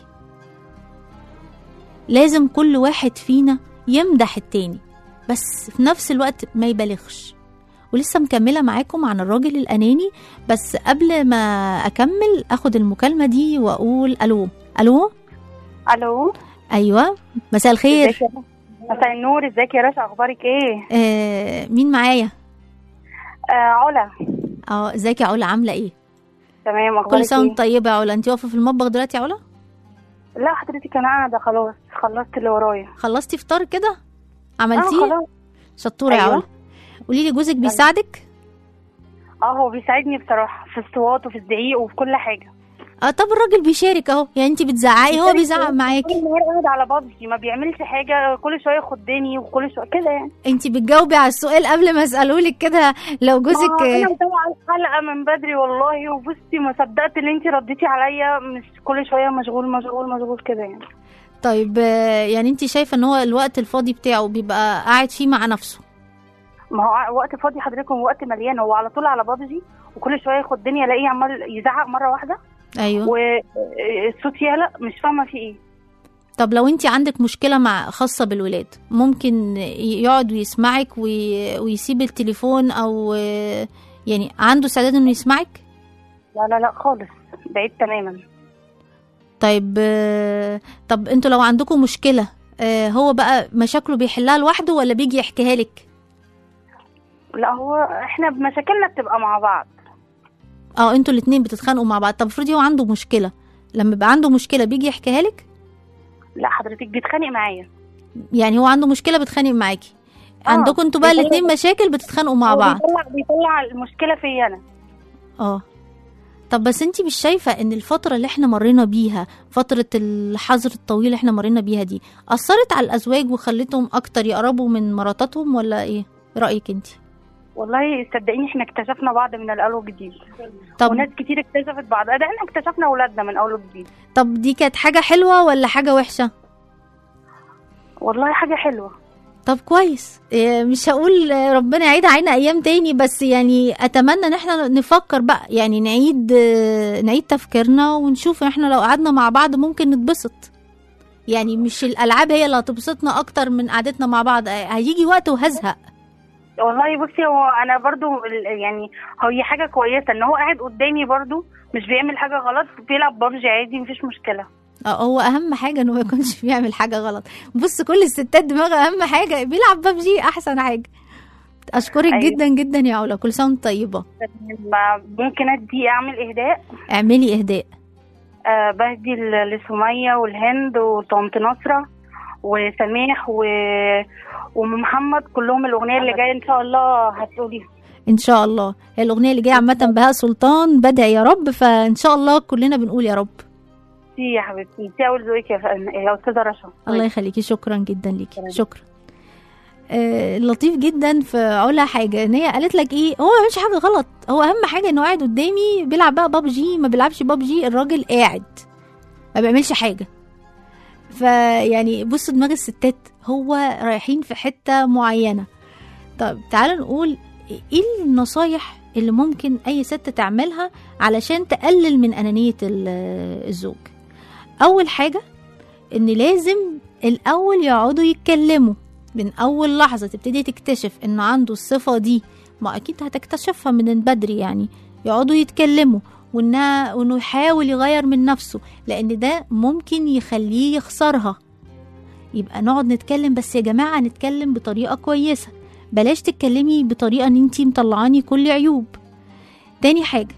لازم كل واحد فينا يمدح التاني بس في نفس الوقت ما يبالغش ولسه مكملة معاكم عن الراجل الأناني بس قبل ما أكمل أخد المكالمة دي وأقول ألو ألو الو أيوة مساء الخير ازيك يا مساء النور ازيك يا رشا اخبارك ايه آه مين معايا آه علا اه ازيك يا علا عامله ايه تمام كل اخبارك سنه ايه وانت طيبه يا علا انت واقفه في المطبخ دلوقتي يا علا لا حضرتك انا قاعده خلاص خلصت اللي ورايا خلصتي فطار كده اه عملتيه خلاص شطوره يا أيوة. علا قولي لي جوزك بيساعدك اه هو بيساعدني بصراحه في الصوات وفي الزعيق وفي كل حاجه اه طب الراجل بيشارك اهو يعني انت بتزعقي هو بيزعق طول معاكي النهار قاعد على بابجي ما بيعملش حاجه كل شويه يخدني وكل شويه كده يعني انت بتجاوبي على السؤال قبل ما اساله لك كده لو جوزك ما انا آه، متابعه الحلقه من بدري والله وبصي ما صدقت ان انت رديتي عليا مش كل شويه مشغول مشغول مشغول كده يعني طيب آه، يعني انت شايفه ان هو الوقت الفاضي بتاعه بيبقى قاعد فيه مع نفسه ما هو وقت فاضي حضرتك ووقت مليان هو على طول على بابجي وكل شويه يخدني الاقيه عمال يزعق مره واحده ايوه والصوت يعلى مش فاهمه في ايه طب لو انت عندك مشكله مع خاصه بالولاد ممكن يقعد ويسمعك وي... ويسيب التليفون او آه، يعني عنده استعداد انه يسمعك لا لا لا خالص بعيد تماما طيب آه، طب انتوا لو عندكم مشكله آه، هو بقى مشاكله بيحلها لوحده ولا بيجي يحكيها لك لا هو احنا مشاكلنا بتبقى مع بعض اه انتوا الاتنين بتتخانقوا مع بعض طب افرضي هو عنده مشكله لما يبقى عنده مشكله بيجي يحكيها لك لا حضرتك بيتخانق معايا يعني هو عنده مشكله بتخانق معاكي آه، عندكم انتوا بقى بيطلع- الاتنين مشاكل بتتخانقوا مع هو بعض بيطلع بيطلع المشكله فيا انا اه طب بس انتي مش شايفة ان الفترة اللي احنا مرينا بيها فترة الحظر الطويل اللي احنا مرينا بيها دي أثرت على الأزواج وخلتهم أكتر يقربوا من مراتاتهم ولا ايه رأيك انتي والله صدقيني احنا اكتشفنا بعض من الاول وجديد طب وناس كتير اكتشفت بعض ده احنا اكتشفنا اولادنا من اول وجديد طب دي كانت حاجة حلوة ولا حاجة وحشة والله حاجه حلوه طب كويس إيه، مش هقول آه، ربنا يعيد علينا ايام تاني بس يعني اتمنى ان احنا نفكر بقى يعني نعيد آه، نعيد تفكيرنا ونشوف احنا لو قعدنا مع بعض ممكن نتبسط يعني مش الالعاب هي اللي هتبسطنا اكتر من قعدتنا مع بعض آه، هيجي وقت وهزهق والله بصي هو انا برضو ال- يعني هي حاجه كويسه ان هو قاعد قدامي برضو مش بيعمل حاجه غلط بيلعب بابجي عادي مفيش مشكله آه، هو اهم حاجه انه ما يكونش بيعمل حاجه غلط بص كل الستات دماغها اهم حاجه بيلعب ببجي احسن حاجه اشكرك أيوة. جدا جدا يا علا كل سنه وانت طيبه ما- ممكن ادي اعمل اهداء اعملي اهداء آه بهدي ل- لسميه والهند وطنط نصره وسماح و... ومحمد كلهم الاغنيه اللي جايه ان شاء الله هتقوليها ان شاء الله هي الاغنيه اللي جايه عامه بهاء سلطان بدعي يا رب فان شاء الله كلنا بنقول يا رب ميرسي يا حبيبتي ميرسي اول ذوقك يا, ف... يا استاذه رشا الله يخليكي شكرا جدا ليكي سلام. شكرا آه لطيف جدا في علا حاجه ان هي قالت لك ايه هو ما بيعملش حاجه غلط هو اهم حاجه انه قاعد قدامي بيلعب بقى بابجي ما بيلعبش بابجي الراجل قاعد ما بيعملش حاجه فيعني بصوا دماغ الستات هو رايحين في حته معينه طب تعالوا نقول ايه النصايح اللي ممكن اي ست تعملها علشان تقلل من انانيه ال- الزوج اول حاجه ان لازم الاول يقعدوا يتكلموا من اول لحظه تبتدي تكتشف انه عنده الصفه دي ما اكيد هتكتشفها من بدري يعني يقعدوا يتكلموا وانها وانه يحاول يغير من نفسه لان ده ممكن يخليه يخسرها يبقى نقعد نتكلم بس يا جماعه نتكلم بطريقه كويسه بلاش تتكلمي بطريقه ان انتي مطلعاني كل عيوب تاني حاجه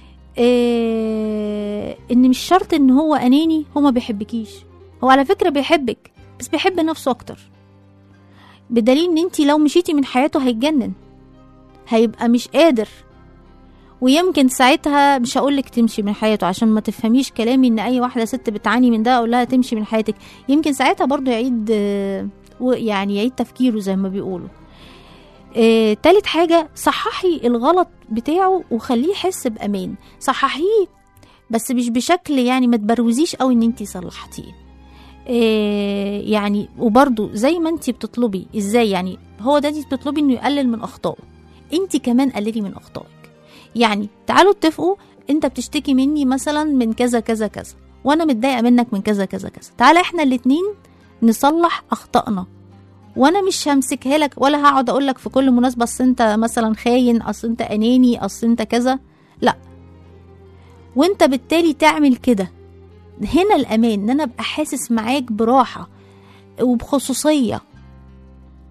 إيه ان مش شرط ان هو اناني هو ما بيحبكيش هو على فكره بيحبك بس بيحب نفسه اكتر بدليل ان انتي لو مشيتي من حياته هيتجنن هيبقى مش قادر ويمكن ساعتها مش هقولك تمشي من حياته عشان ما تفهميش كلامي ان اي واحده ست بتعاني من ده اقول لها تمشي من حياتك يمكن ساعتها برضو يعيد آه، و- يعني يعيد تفكيره زي ما بيقولوا آه، تالت حاجة صححي الغلط بتاعه وخليه يحس بأمان صححيه بس مش بشكل يعني ما تبروزيش قوي ان انتي صلحتيه آه، يعني وبرضو زي ما انتي بتطلبي ازاي يعني هو ده انتي بتطلبي انه يقلل من اخطائه انتي كمان قللي من اخطائك يعني تعالوا اتفقوا انت بتشتكي مني مثلا من كذا كذا كذا وانا متضايقه منك من كذا كذا كذا تعالى احنا الاتنين نصلح اخطائنا وانا مش همسكها لك ولا هقعد اقول لك في كل مناسبه اصل انت مثلا خاين اصل انت اناني اصل انت كذا لا وانت بالتالي تعمل كده هنا الامان ان انا ابقى حاسس معاك براحه وبخصوصيه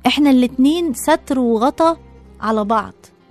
احنا الاتنين ستر وغطا على بعض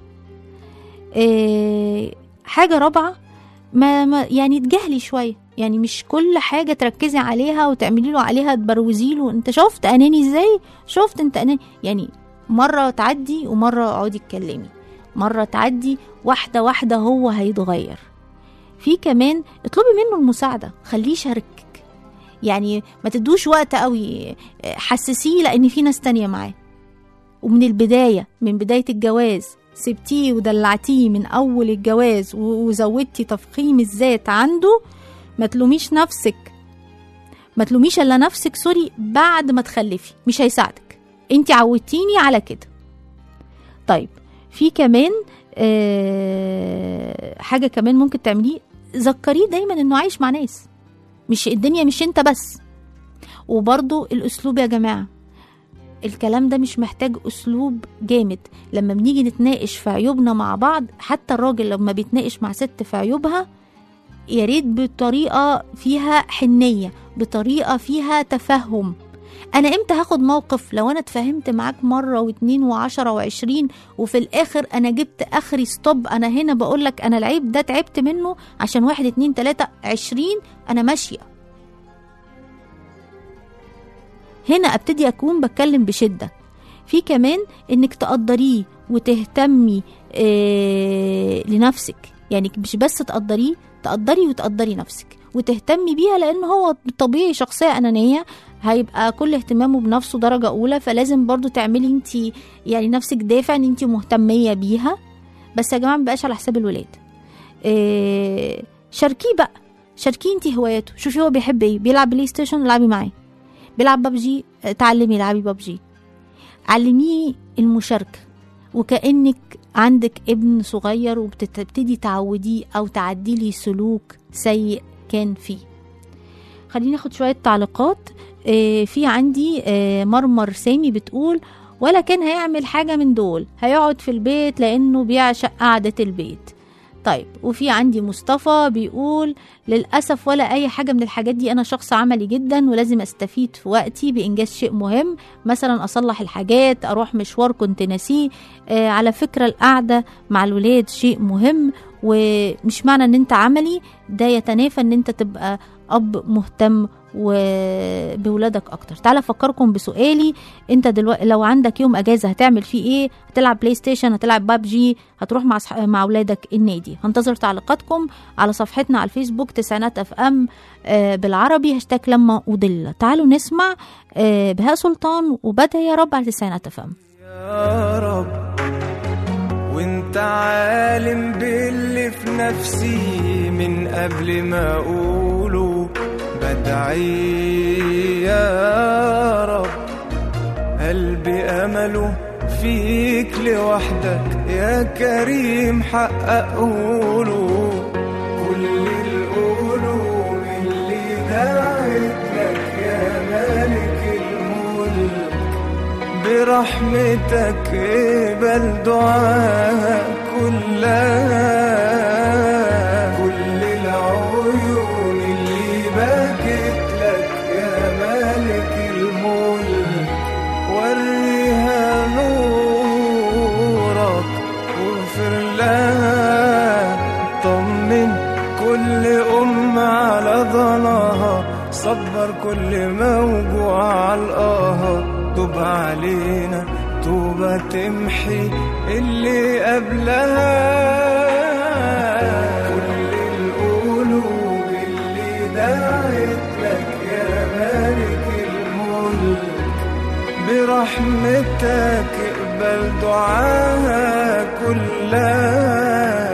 إيه حاجة رابعة ما, ما يعني تجاهلي شوية يعني مش كل حاجة تركزي عليها وتعملي له عليها تبروزي له انت شفت اناني ازاي شفت انت اناني يعني مرة تعدي ومرة اقعدي اتكلمي مرة تعدي واحدة واحدة هو هيتغير في كمان اطلبي منه المساعدة خليه يشاركك يعني ما تدوش وقت قوي حسسيه لان في ناس تانية معاه ومن البداية من بداية الجواز سبتيه ودلعتيه من أول الجواز و- وزودتي تفخيم الذات عنده ما تلوميش نفسك ما تلوميش الا نفسك سوري بعد ما تخلفي مش هيساعدك انت عودتيني على كده طيب في كمان آه حاجة كمان ممكن تعمليه ذكريه دايما انه عايش مع ناس مش الدنيا مش انت بس وبرضو الاسلوب يا جماعه الكلام ده مش محتاج اسلوب جامد لما بنيجي نتناقش في عيوبنا مع بعض حتى الراجل لما بيتناقش مع ست في عيوبها يا ريت بطريقه فيها حنيه بطريقه فيها تفهم انا امتى هاخد موقف لو انا اتفاهمت معاك مره واتنين وعشرة وعشرين وفي الاخر انا جبت اخري ستوب انا هنا بقولك انا العيب ده تعبت منه عشان واحد اتنين تلاتة عشرين انا ماشيه هنا ابتدي اكون بتكلم بشده في كمان انك تقدريه وتهتمي آه لنفسك يعني مش بس تقدريه تقدري وتقدري نفسك وتهتمي بيها لان هو طبيعي شخصيه انانيه هيبقى كل اهتمامه بنفسه درجه اولى فلازم برضو تعملي انت يعني نفسك دافع ان انت مهتميه بيها بس يا جماعه مبقاش على حساب الولاد إيه شاركيه بقى شاركيه انت هواياته شوفي هو بيحب ايه بيلعب بلاي ستيشن العبي معاه بيلعب ببجي تعلمي العبي ببجي علميه المشاركه وكانك عندك ابن صغير وبتبتدي تعوديه او تعدلي سلوك سيء كان فيه خليني ناخد شويه تعليقات آه في عندي آه مرمر سامي بتقول ولا كان هيعمل حاجه من دول هيقعد في البيت لانه بيعشق قعده البيت طيب وفي عندي مصطفى بيقول للأسف ولا أي حاجة من الحاجات دي أنا شخص عملي جدا ولازم أستفيد في وقتي بإنجاز شيء مهم مثلا أصلح الحاجات أروح مشوار كنت ناسيه آه على فكرة القعدة مع الولاد شيء مهم ومش معنى ان انت عملي ده يتنافى ان انت تبقى اب مهتم وبولادك اكتر تعالى افكركم بسؤالي انت دلوقتي لو عندك يوم اجازه هتعمل فيه ايه هتلعب بلاي ستيشن هتلعب بابجي هتروح مع صح... مع اولادك النادي هنتظر تعليقاتكم على صفحتنا على الفيسبوك تسعينات اف ام آه بالعربي هاشتاج لما اضل تعالوا نسمع آه بهاء سلطان وبدا يا رب على تسعينات اف ام يا رب وانت عالم باللي في نفسي من قبل ما اقوله بدعي يا رب قلبي امله فيك لوحدك يا كريم حققوله كل القلوب اللي دعت لك يا مالك الملك برحمتك اقبل دعاها كلها كل العيون اللي بكت لك يا مالك الملك وريها نورك واغفر لها طمن كل أم على ضناها صبر كل موجوع علقاها توب علينا توبة تمحي اللي قبلها كل القلوب اللي دعت لك يا مالك الملك برحمتك اقبل دعاها كلها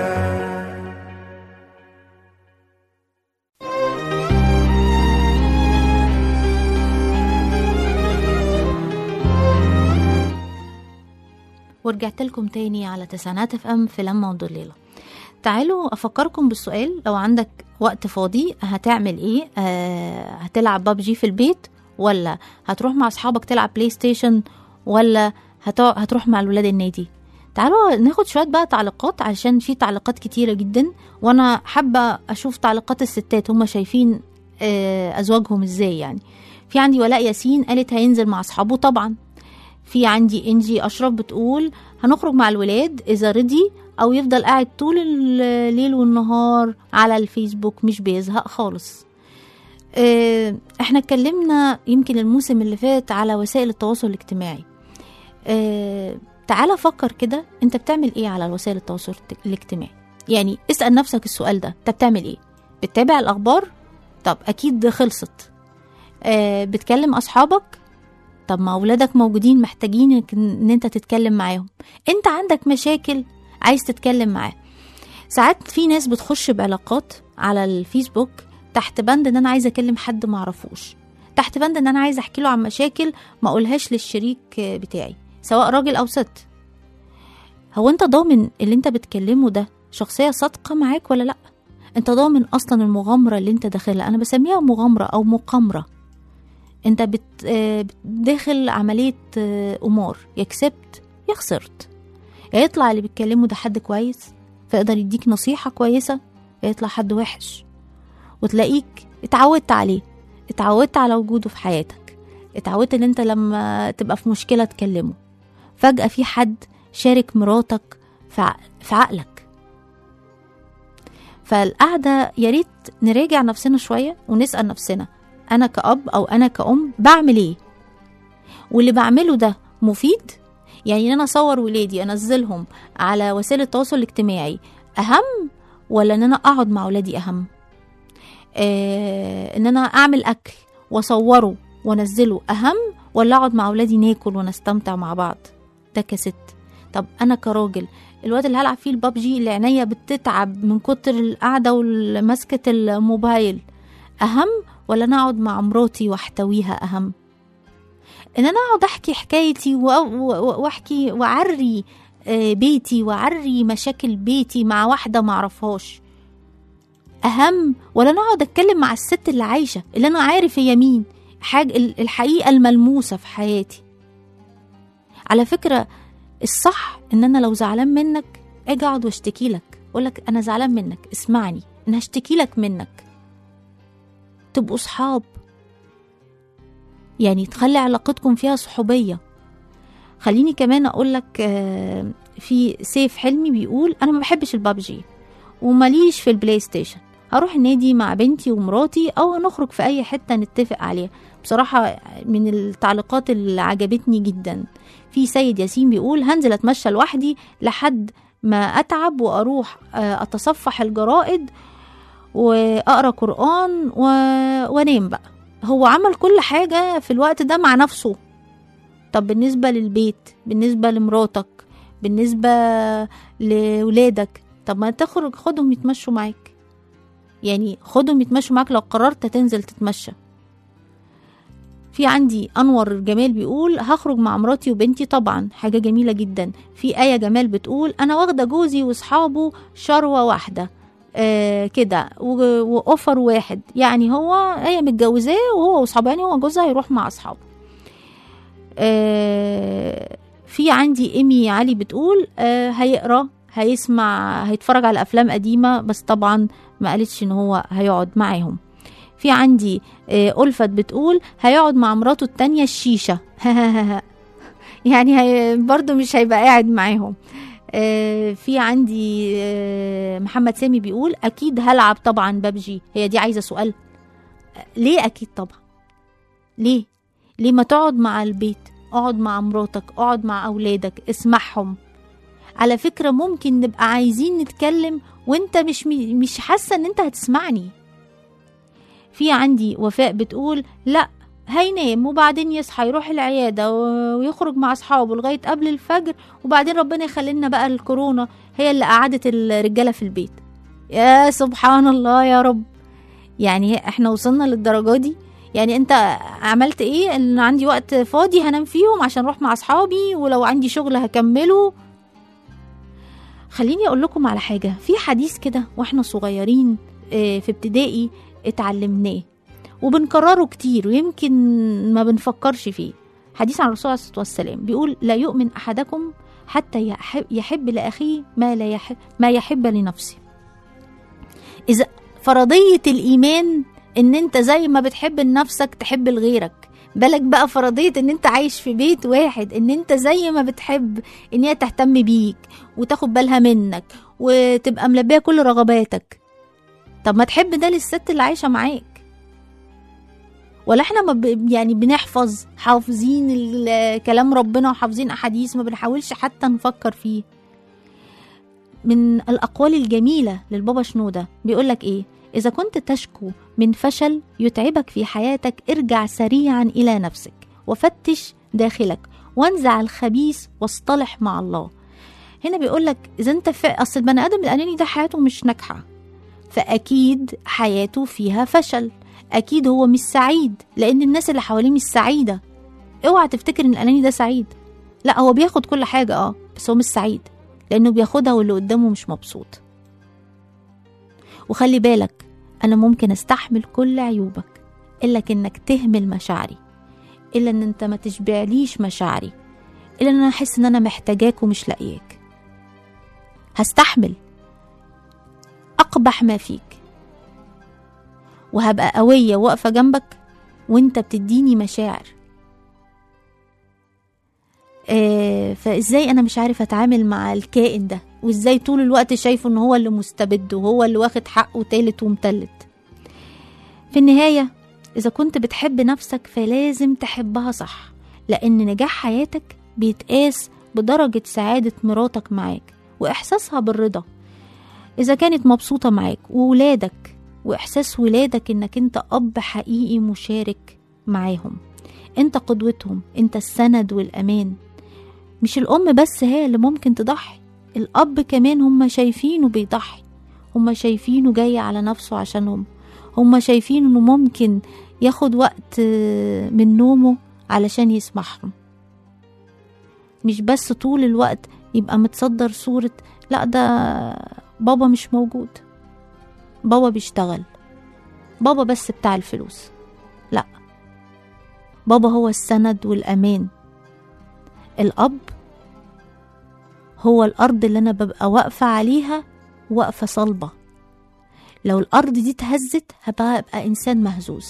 ورجعت لكم تاني على تسعينات اف ام في لما وضليلة تعالوا افكركم بالسؤال لو عندك وقت فاضي هتعمل ايه آه هتلعب ببجي في البيت ولا هتروح مع اصحابك تلعب بلاي ستيشن ولا هتع- هتروح مع الولاد النادي تعالوا ناخد شويه بقى تعليقات عشان في تعليقات كتيره جدا وانا حابه اشوف تعليقات الستات هم شايفين آه ازواجهم ازاي يعني في عندي ولاء ياسين قالت هينزل مع اصحابه طبعا في عندي انجي اشرف بتقول هنخرج مع الولاد اذا رضي او يفضل قاعد طول الليل والنهار على الفيسبوك مش بيزهق خالص آه، احنا اتكلمنا يمكن الموسم اللي فات على وسائل التواصل الاجتماعي آه، تعالى فكر كده انت بتعمل ايه على وسائل التواصل الاجتماعي يعني اسأل نفسك السؤال ده انت بتعمل ايه بتتابع الاخبار طب اكيد خلصت آه، بتكلم اصحابك طب ما اولادك موجودين محتاجين إنك- ان انت تتكلم معاهم انت عندك مشاكل عايز تتكلم معاه ساعات في ناس بتخش بعلاقات على الفيسبوك تحت بند ان انا عايزه اكلم حد معرفوش تحت بند ان انا عايزه احكي له عن مشاكل ما اقولهاش للشريك بتاعي سواء راجل او ست هو انت ضامن اللي انت بتكلمه ده شخصيه صادقه معاك ولا لا انت ضامن اصلا المغامره اللي انت داخلها انا بسميها مغامره او مقامره انت بت آه، داخل عمليه آه، قمار يا كسبت يا خسرت يا يطلع اللي بيتكلمه ده حد كويس فيقدر يديك نصيحه كويسه يا يطلع حد وحش وتلاقيك اتعودت عليه اتعودت على وجوده في حياتك اتعودت ان انت لما تبقى في مشكله تكلمه فجاه في حد شارك مراتك في ع- في عقلك فالقعده يا ريت نراجع نفسنا شويه ونسال نفسنا انا كأب او انا كأم بعمل ايه واللي بعمله ده مفيد يعني ان انا اصور ولادي انزلهم على وسائل التواصل الاجتماعي اهم ولا ان انا اقعد مع ولادي اهم آه ان انا اعمل اكل واصوره وانزله اهم ولا اقعد مع ولادي ناكل ونستمتع مع بعض ده كست طب انا كراجل الوقت اللي هلعب فيه البابجي اللي عينيا بتتعب من كتر القعده ومسكه الموبايل اهم ولا انا اقعد مع مراتي واحتويها اهم ان انا اقعد احكي حكايتي و- و- واحكي واعري آه، بيتي واعري مشاكل بيتي مع واحده معرفهاش اهم ولا انا اقعد اتكلم مع الست اللي عايشه اللي انا عارف هي مين حاجه ال- الحقيقه الملموسه في حياتي على فكره الصح ان انا لو زعلان منك اجي اقعد واشتكي لك اقول لك انا زعلان منك اسمعني انا هشتكي لك منك تبقوا صحاب يعني تخلي علاقتكم فيها صحوبيه خليني كمان اقول لك آه، في سيف حلمي بيقول انا ما بحبش البابجي ومليش في البلاي ستيشن هروح النادي مع بنتي ومراتي او هنخرج في اي حته نتفق عليها بصراحه من التعليقات اللي عجبتني جدا في سيد ياسين بيقول هنزل اتمشى لوحدي لحد ما اتعب واروح آه، اتصفح الجرائد واقرا قران و... وانام بقى هو عمل كل حاجه في الوقت ده مع نفسه طب بالنسبه للبيت بالنسبه لمراتك بالنسبه لولادك طب ما تخرج خدهم يتمشوا معاك يعني خدهم يتمشوا معاك لو قررت تنزل تتمشى في عندي انور جمال بيقول هخرج مع مراتي وبنتي طبعا حاجه جميله جدا في ايه جمال بتقول انا واخده جوزي واصحابه شروه واحده آه كده و- واوفر واحد يعني هو هي متجوزاه وهو واصحابه يعني هو جوزها هيروح مع اصحابه آه في عندي ايمي علي بتقول آه هيقرا هيسمع هيتفرج على افلام قديمه بس طبعا ما قالتش ان هو هيقعد معاهم في عندي آه ألفت بتقول هيقعد مع مراته التانية الشيشة يعني هي برضو مش هيبقى قاعد معاهم آه، في عندي آه، محمد سامي بيقول اكيد هلعب طبعا ببجي هي دي عايزه سؤال آه، ليه اكيد طبعا ليه ليه ما تقعد مع البيت اقعد مع مراتك اقعد مع اولادك اسمعهم على فكره ممكن نبقى عايزين نتكلم وانت مش مش حاسه ان انت هتسمعني في عندي وفاء بتقول لا هينام وبعدين يصحى يروح العيادة و- ويخرج مع أصحابه لغاية قبل الفجر وبعدين ربنا يخلي لنا بقى الكورونا هي اللي قعدت الرجالة في البيت يا سبحان الله يا رب يعني احنا وصلنا للدرجة دي يعني انت عملت ايه ان عندي وقت فاضي هنام فيهم عشان اروح مع اصحابي ولو عندي شغل هكمله خليني اقول لكم على حاجة في حديث كده واحنا صغيرين اه، في ابتدائي اتعلمناه وبنكرره كتير ويمكن ما بنفكرش فيه حديث عن الرسول عليه الصلاة والسلام بيقول لا يؤمن أحدكم حتى يحب, يحب لأخيه ما لا يحب ما يحب لنفسه إذا فرضية الإيمان إن أنت زي ما بتحب لنفسك تحب لغيرك بالك بقى فرضية ان انت عايش في بيت واحد ان انت زي ما بتحب ان هي تهتم بيك وتاخد بالها منك وتبقى ملبية كل رغباتك طب ما تحب ده للست اللي عايشة معاك ولا احنا ما ب... يعني بنحفظ حافظين ال- كلام ربنا وحافظين احاديث ما بنحاولش حتى نفكر فيه من الاقوال الجميله للبابا شنوده بيقول لك ايه اذا كنت تشكو من فشل يتعبك في حياتك ارجع سريعا الى نفسك وفتش داخلك وانزع الخبيث واصطلح مع الله هنا بيقول لك اذا انت في اصل البني ادم الاناني ده حياته مش ناجحه فاكيد حياته فيها فشل اكيد هو مش سعيد لان الناس اللي حواليه مش سعيده اوعى تفتكر ان الاناني ده سعيد لا هو بياخد كل حاجه اه بس هو مش سعيد لانه بياخدها واللي قدامه مش مبسوط وخلي بالك انا ممكن استحمل كل عيوبك الا انك تهمل مشاعري الا ان انت ما تشبعليش مشاعري الا ان انا احس ان انا محتاجاك ومش لاقياك هستحمل اقبح ما فيك وهبقى قوية واقفة جنبك وانت بتديني مشاعر آه فازاي انا مش عارف اتعامل مع الكائن ده وازاي طول الوقت شايفه ان هو اللي مستبد وهو اللي واخد حقه تالت ومتلت في النهاية اذا كنت بتحب نفسك فلازم تحبها صح لان نجاح حياتك بيتقاس بدرجة سعادة مراتك معاك واحساسها بالرضا اذا كانت مبسوطة معاك وولادك واحساس ولادك انك انت اب حقيقي مشارك معاهم انت قدوتهم انت السند والامان مش الام بس هي اللي ممكن تضحي الاب كمان هم شايفينه بيضحي هم شايفينه جاي على نفسه عشانهم هم شايفين انه ممكن ياخد وقت آه، من نومه علشان يسمعهم مش بس طول الوقت يبقى متصدر صورة لا ده بابا مش موجود بابا بيشتغل بابا بس بتاع الفلوس لا بابا هو السند والأمان الأب هو الأرض اللي أنا ببقى واقفة عليها واقفة صلبة لو الأرض دي اتهزت هبقى أبقى إنسان مهزوز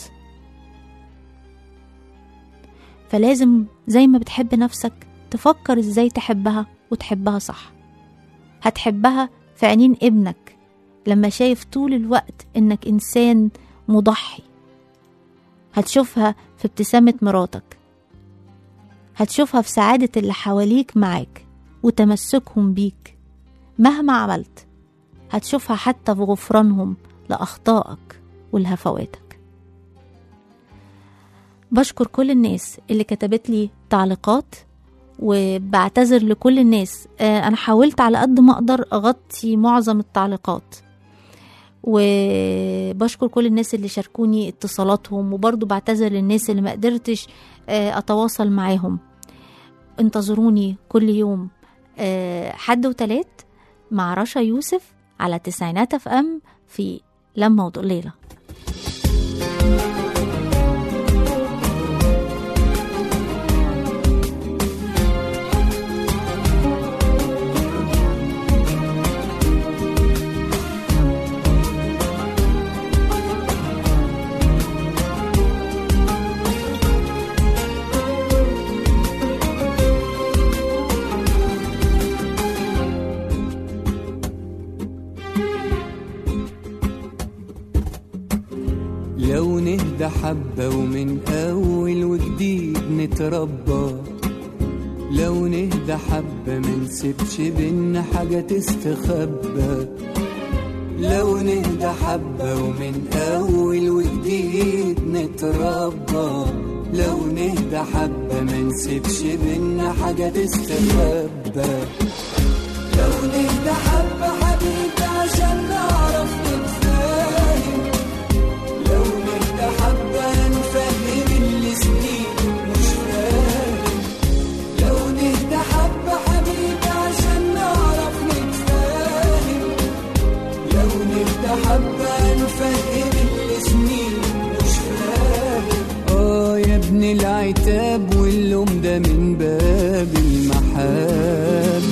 فلازم زي ما بتحب نفسك تفكر ازاي تحبها وتحبها صح هتحبها في عينين ابنك لما شايف طول الوقت انك انسان مضحي هتشوفها في ابتسامة مراتك هتشوفها في سعادة اللي حواليك معاك وتمسكهم بيك مهما عملت هتشوفها حتى في غفرانهم لأخطائك ولهفواتك بشكر كل الناس اللي كتبت لي تعليقات وبعتذر لكل الناس آه، انا حاولت على قد ما اقدر اغطي معظم التعليقات وبشكر كل الناس اللي شاركوني اتصالاتهم وبرضو بعتذر للناس اللي ما قدرتش آه، اتواصل معاهم انتظروني كل يوم آه، حد وتلات مع رشا يوسف على تسعينات اف ام في لما وضليله لو نهدى حبة ومن أول وجديد نتربى لو نهدى حبة منسيبش بينا حاجة تستخبى لو نهدى حبة ومن أول وجديد نتربى لو نهدى حبة منسيبش بينا حاجة تستخبى لو نهدى حبة حبيبي عشان نعرف نتفاهم لو نهدى حبة نفهم اللي سنين مش فاهم لو نهدى حبة حبيبي عشان نعرف نتفاهم لو نهدى حبة نفهم اللي سنين مش فاهم اه يا ابن العتاب واللوم ده من باب المحبة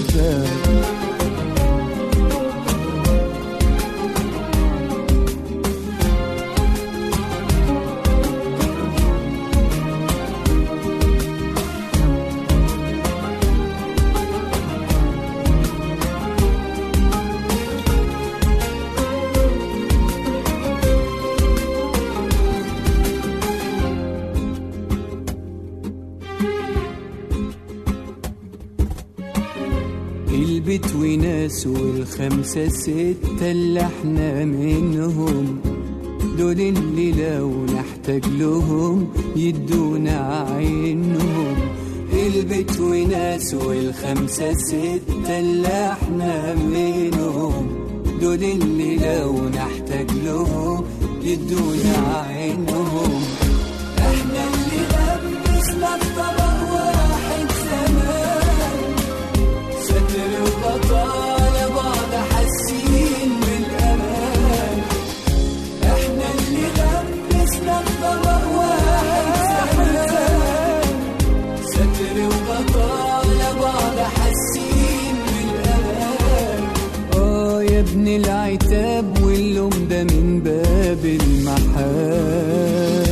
وناس والخمسة ستة اللي احنا منهم دول اللي لو نحتاج لهم يدونا عينهم البيت وناس والخمسة ستة اللي احنا منهم دول اللي لو نحتاج لهم يدونا عينهم احنا اللي لبسنا الطبق واحد زمان ستر وبطالة بعض حاسين بالامان احنا اللي لبسنا الطبق واحد زمان ستر وبطالة بعض حاسين بالامان اه يا ابن العتاب واللوم ده من باب المحال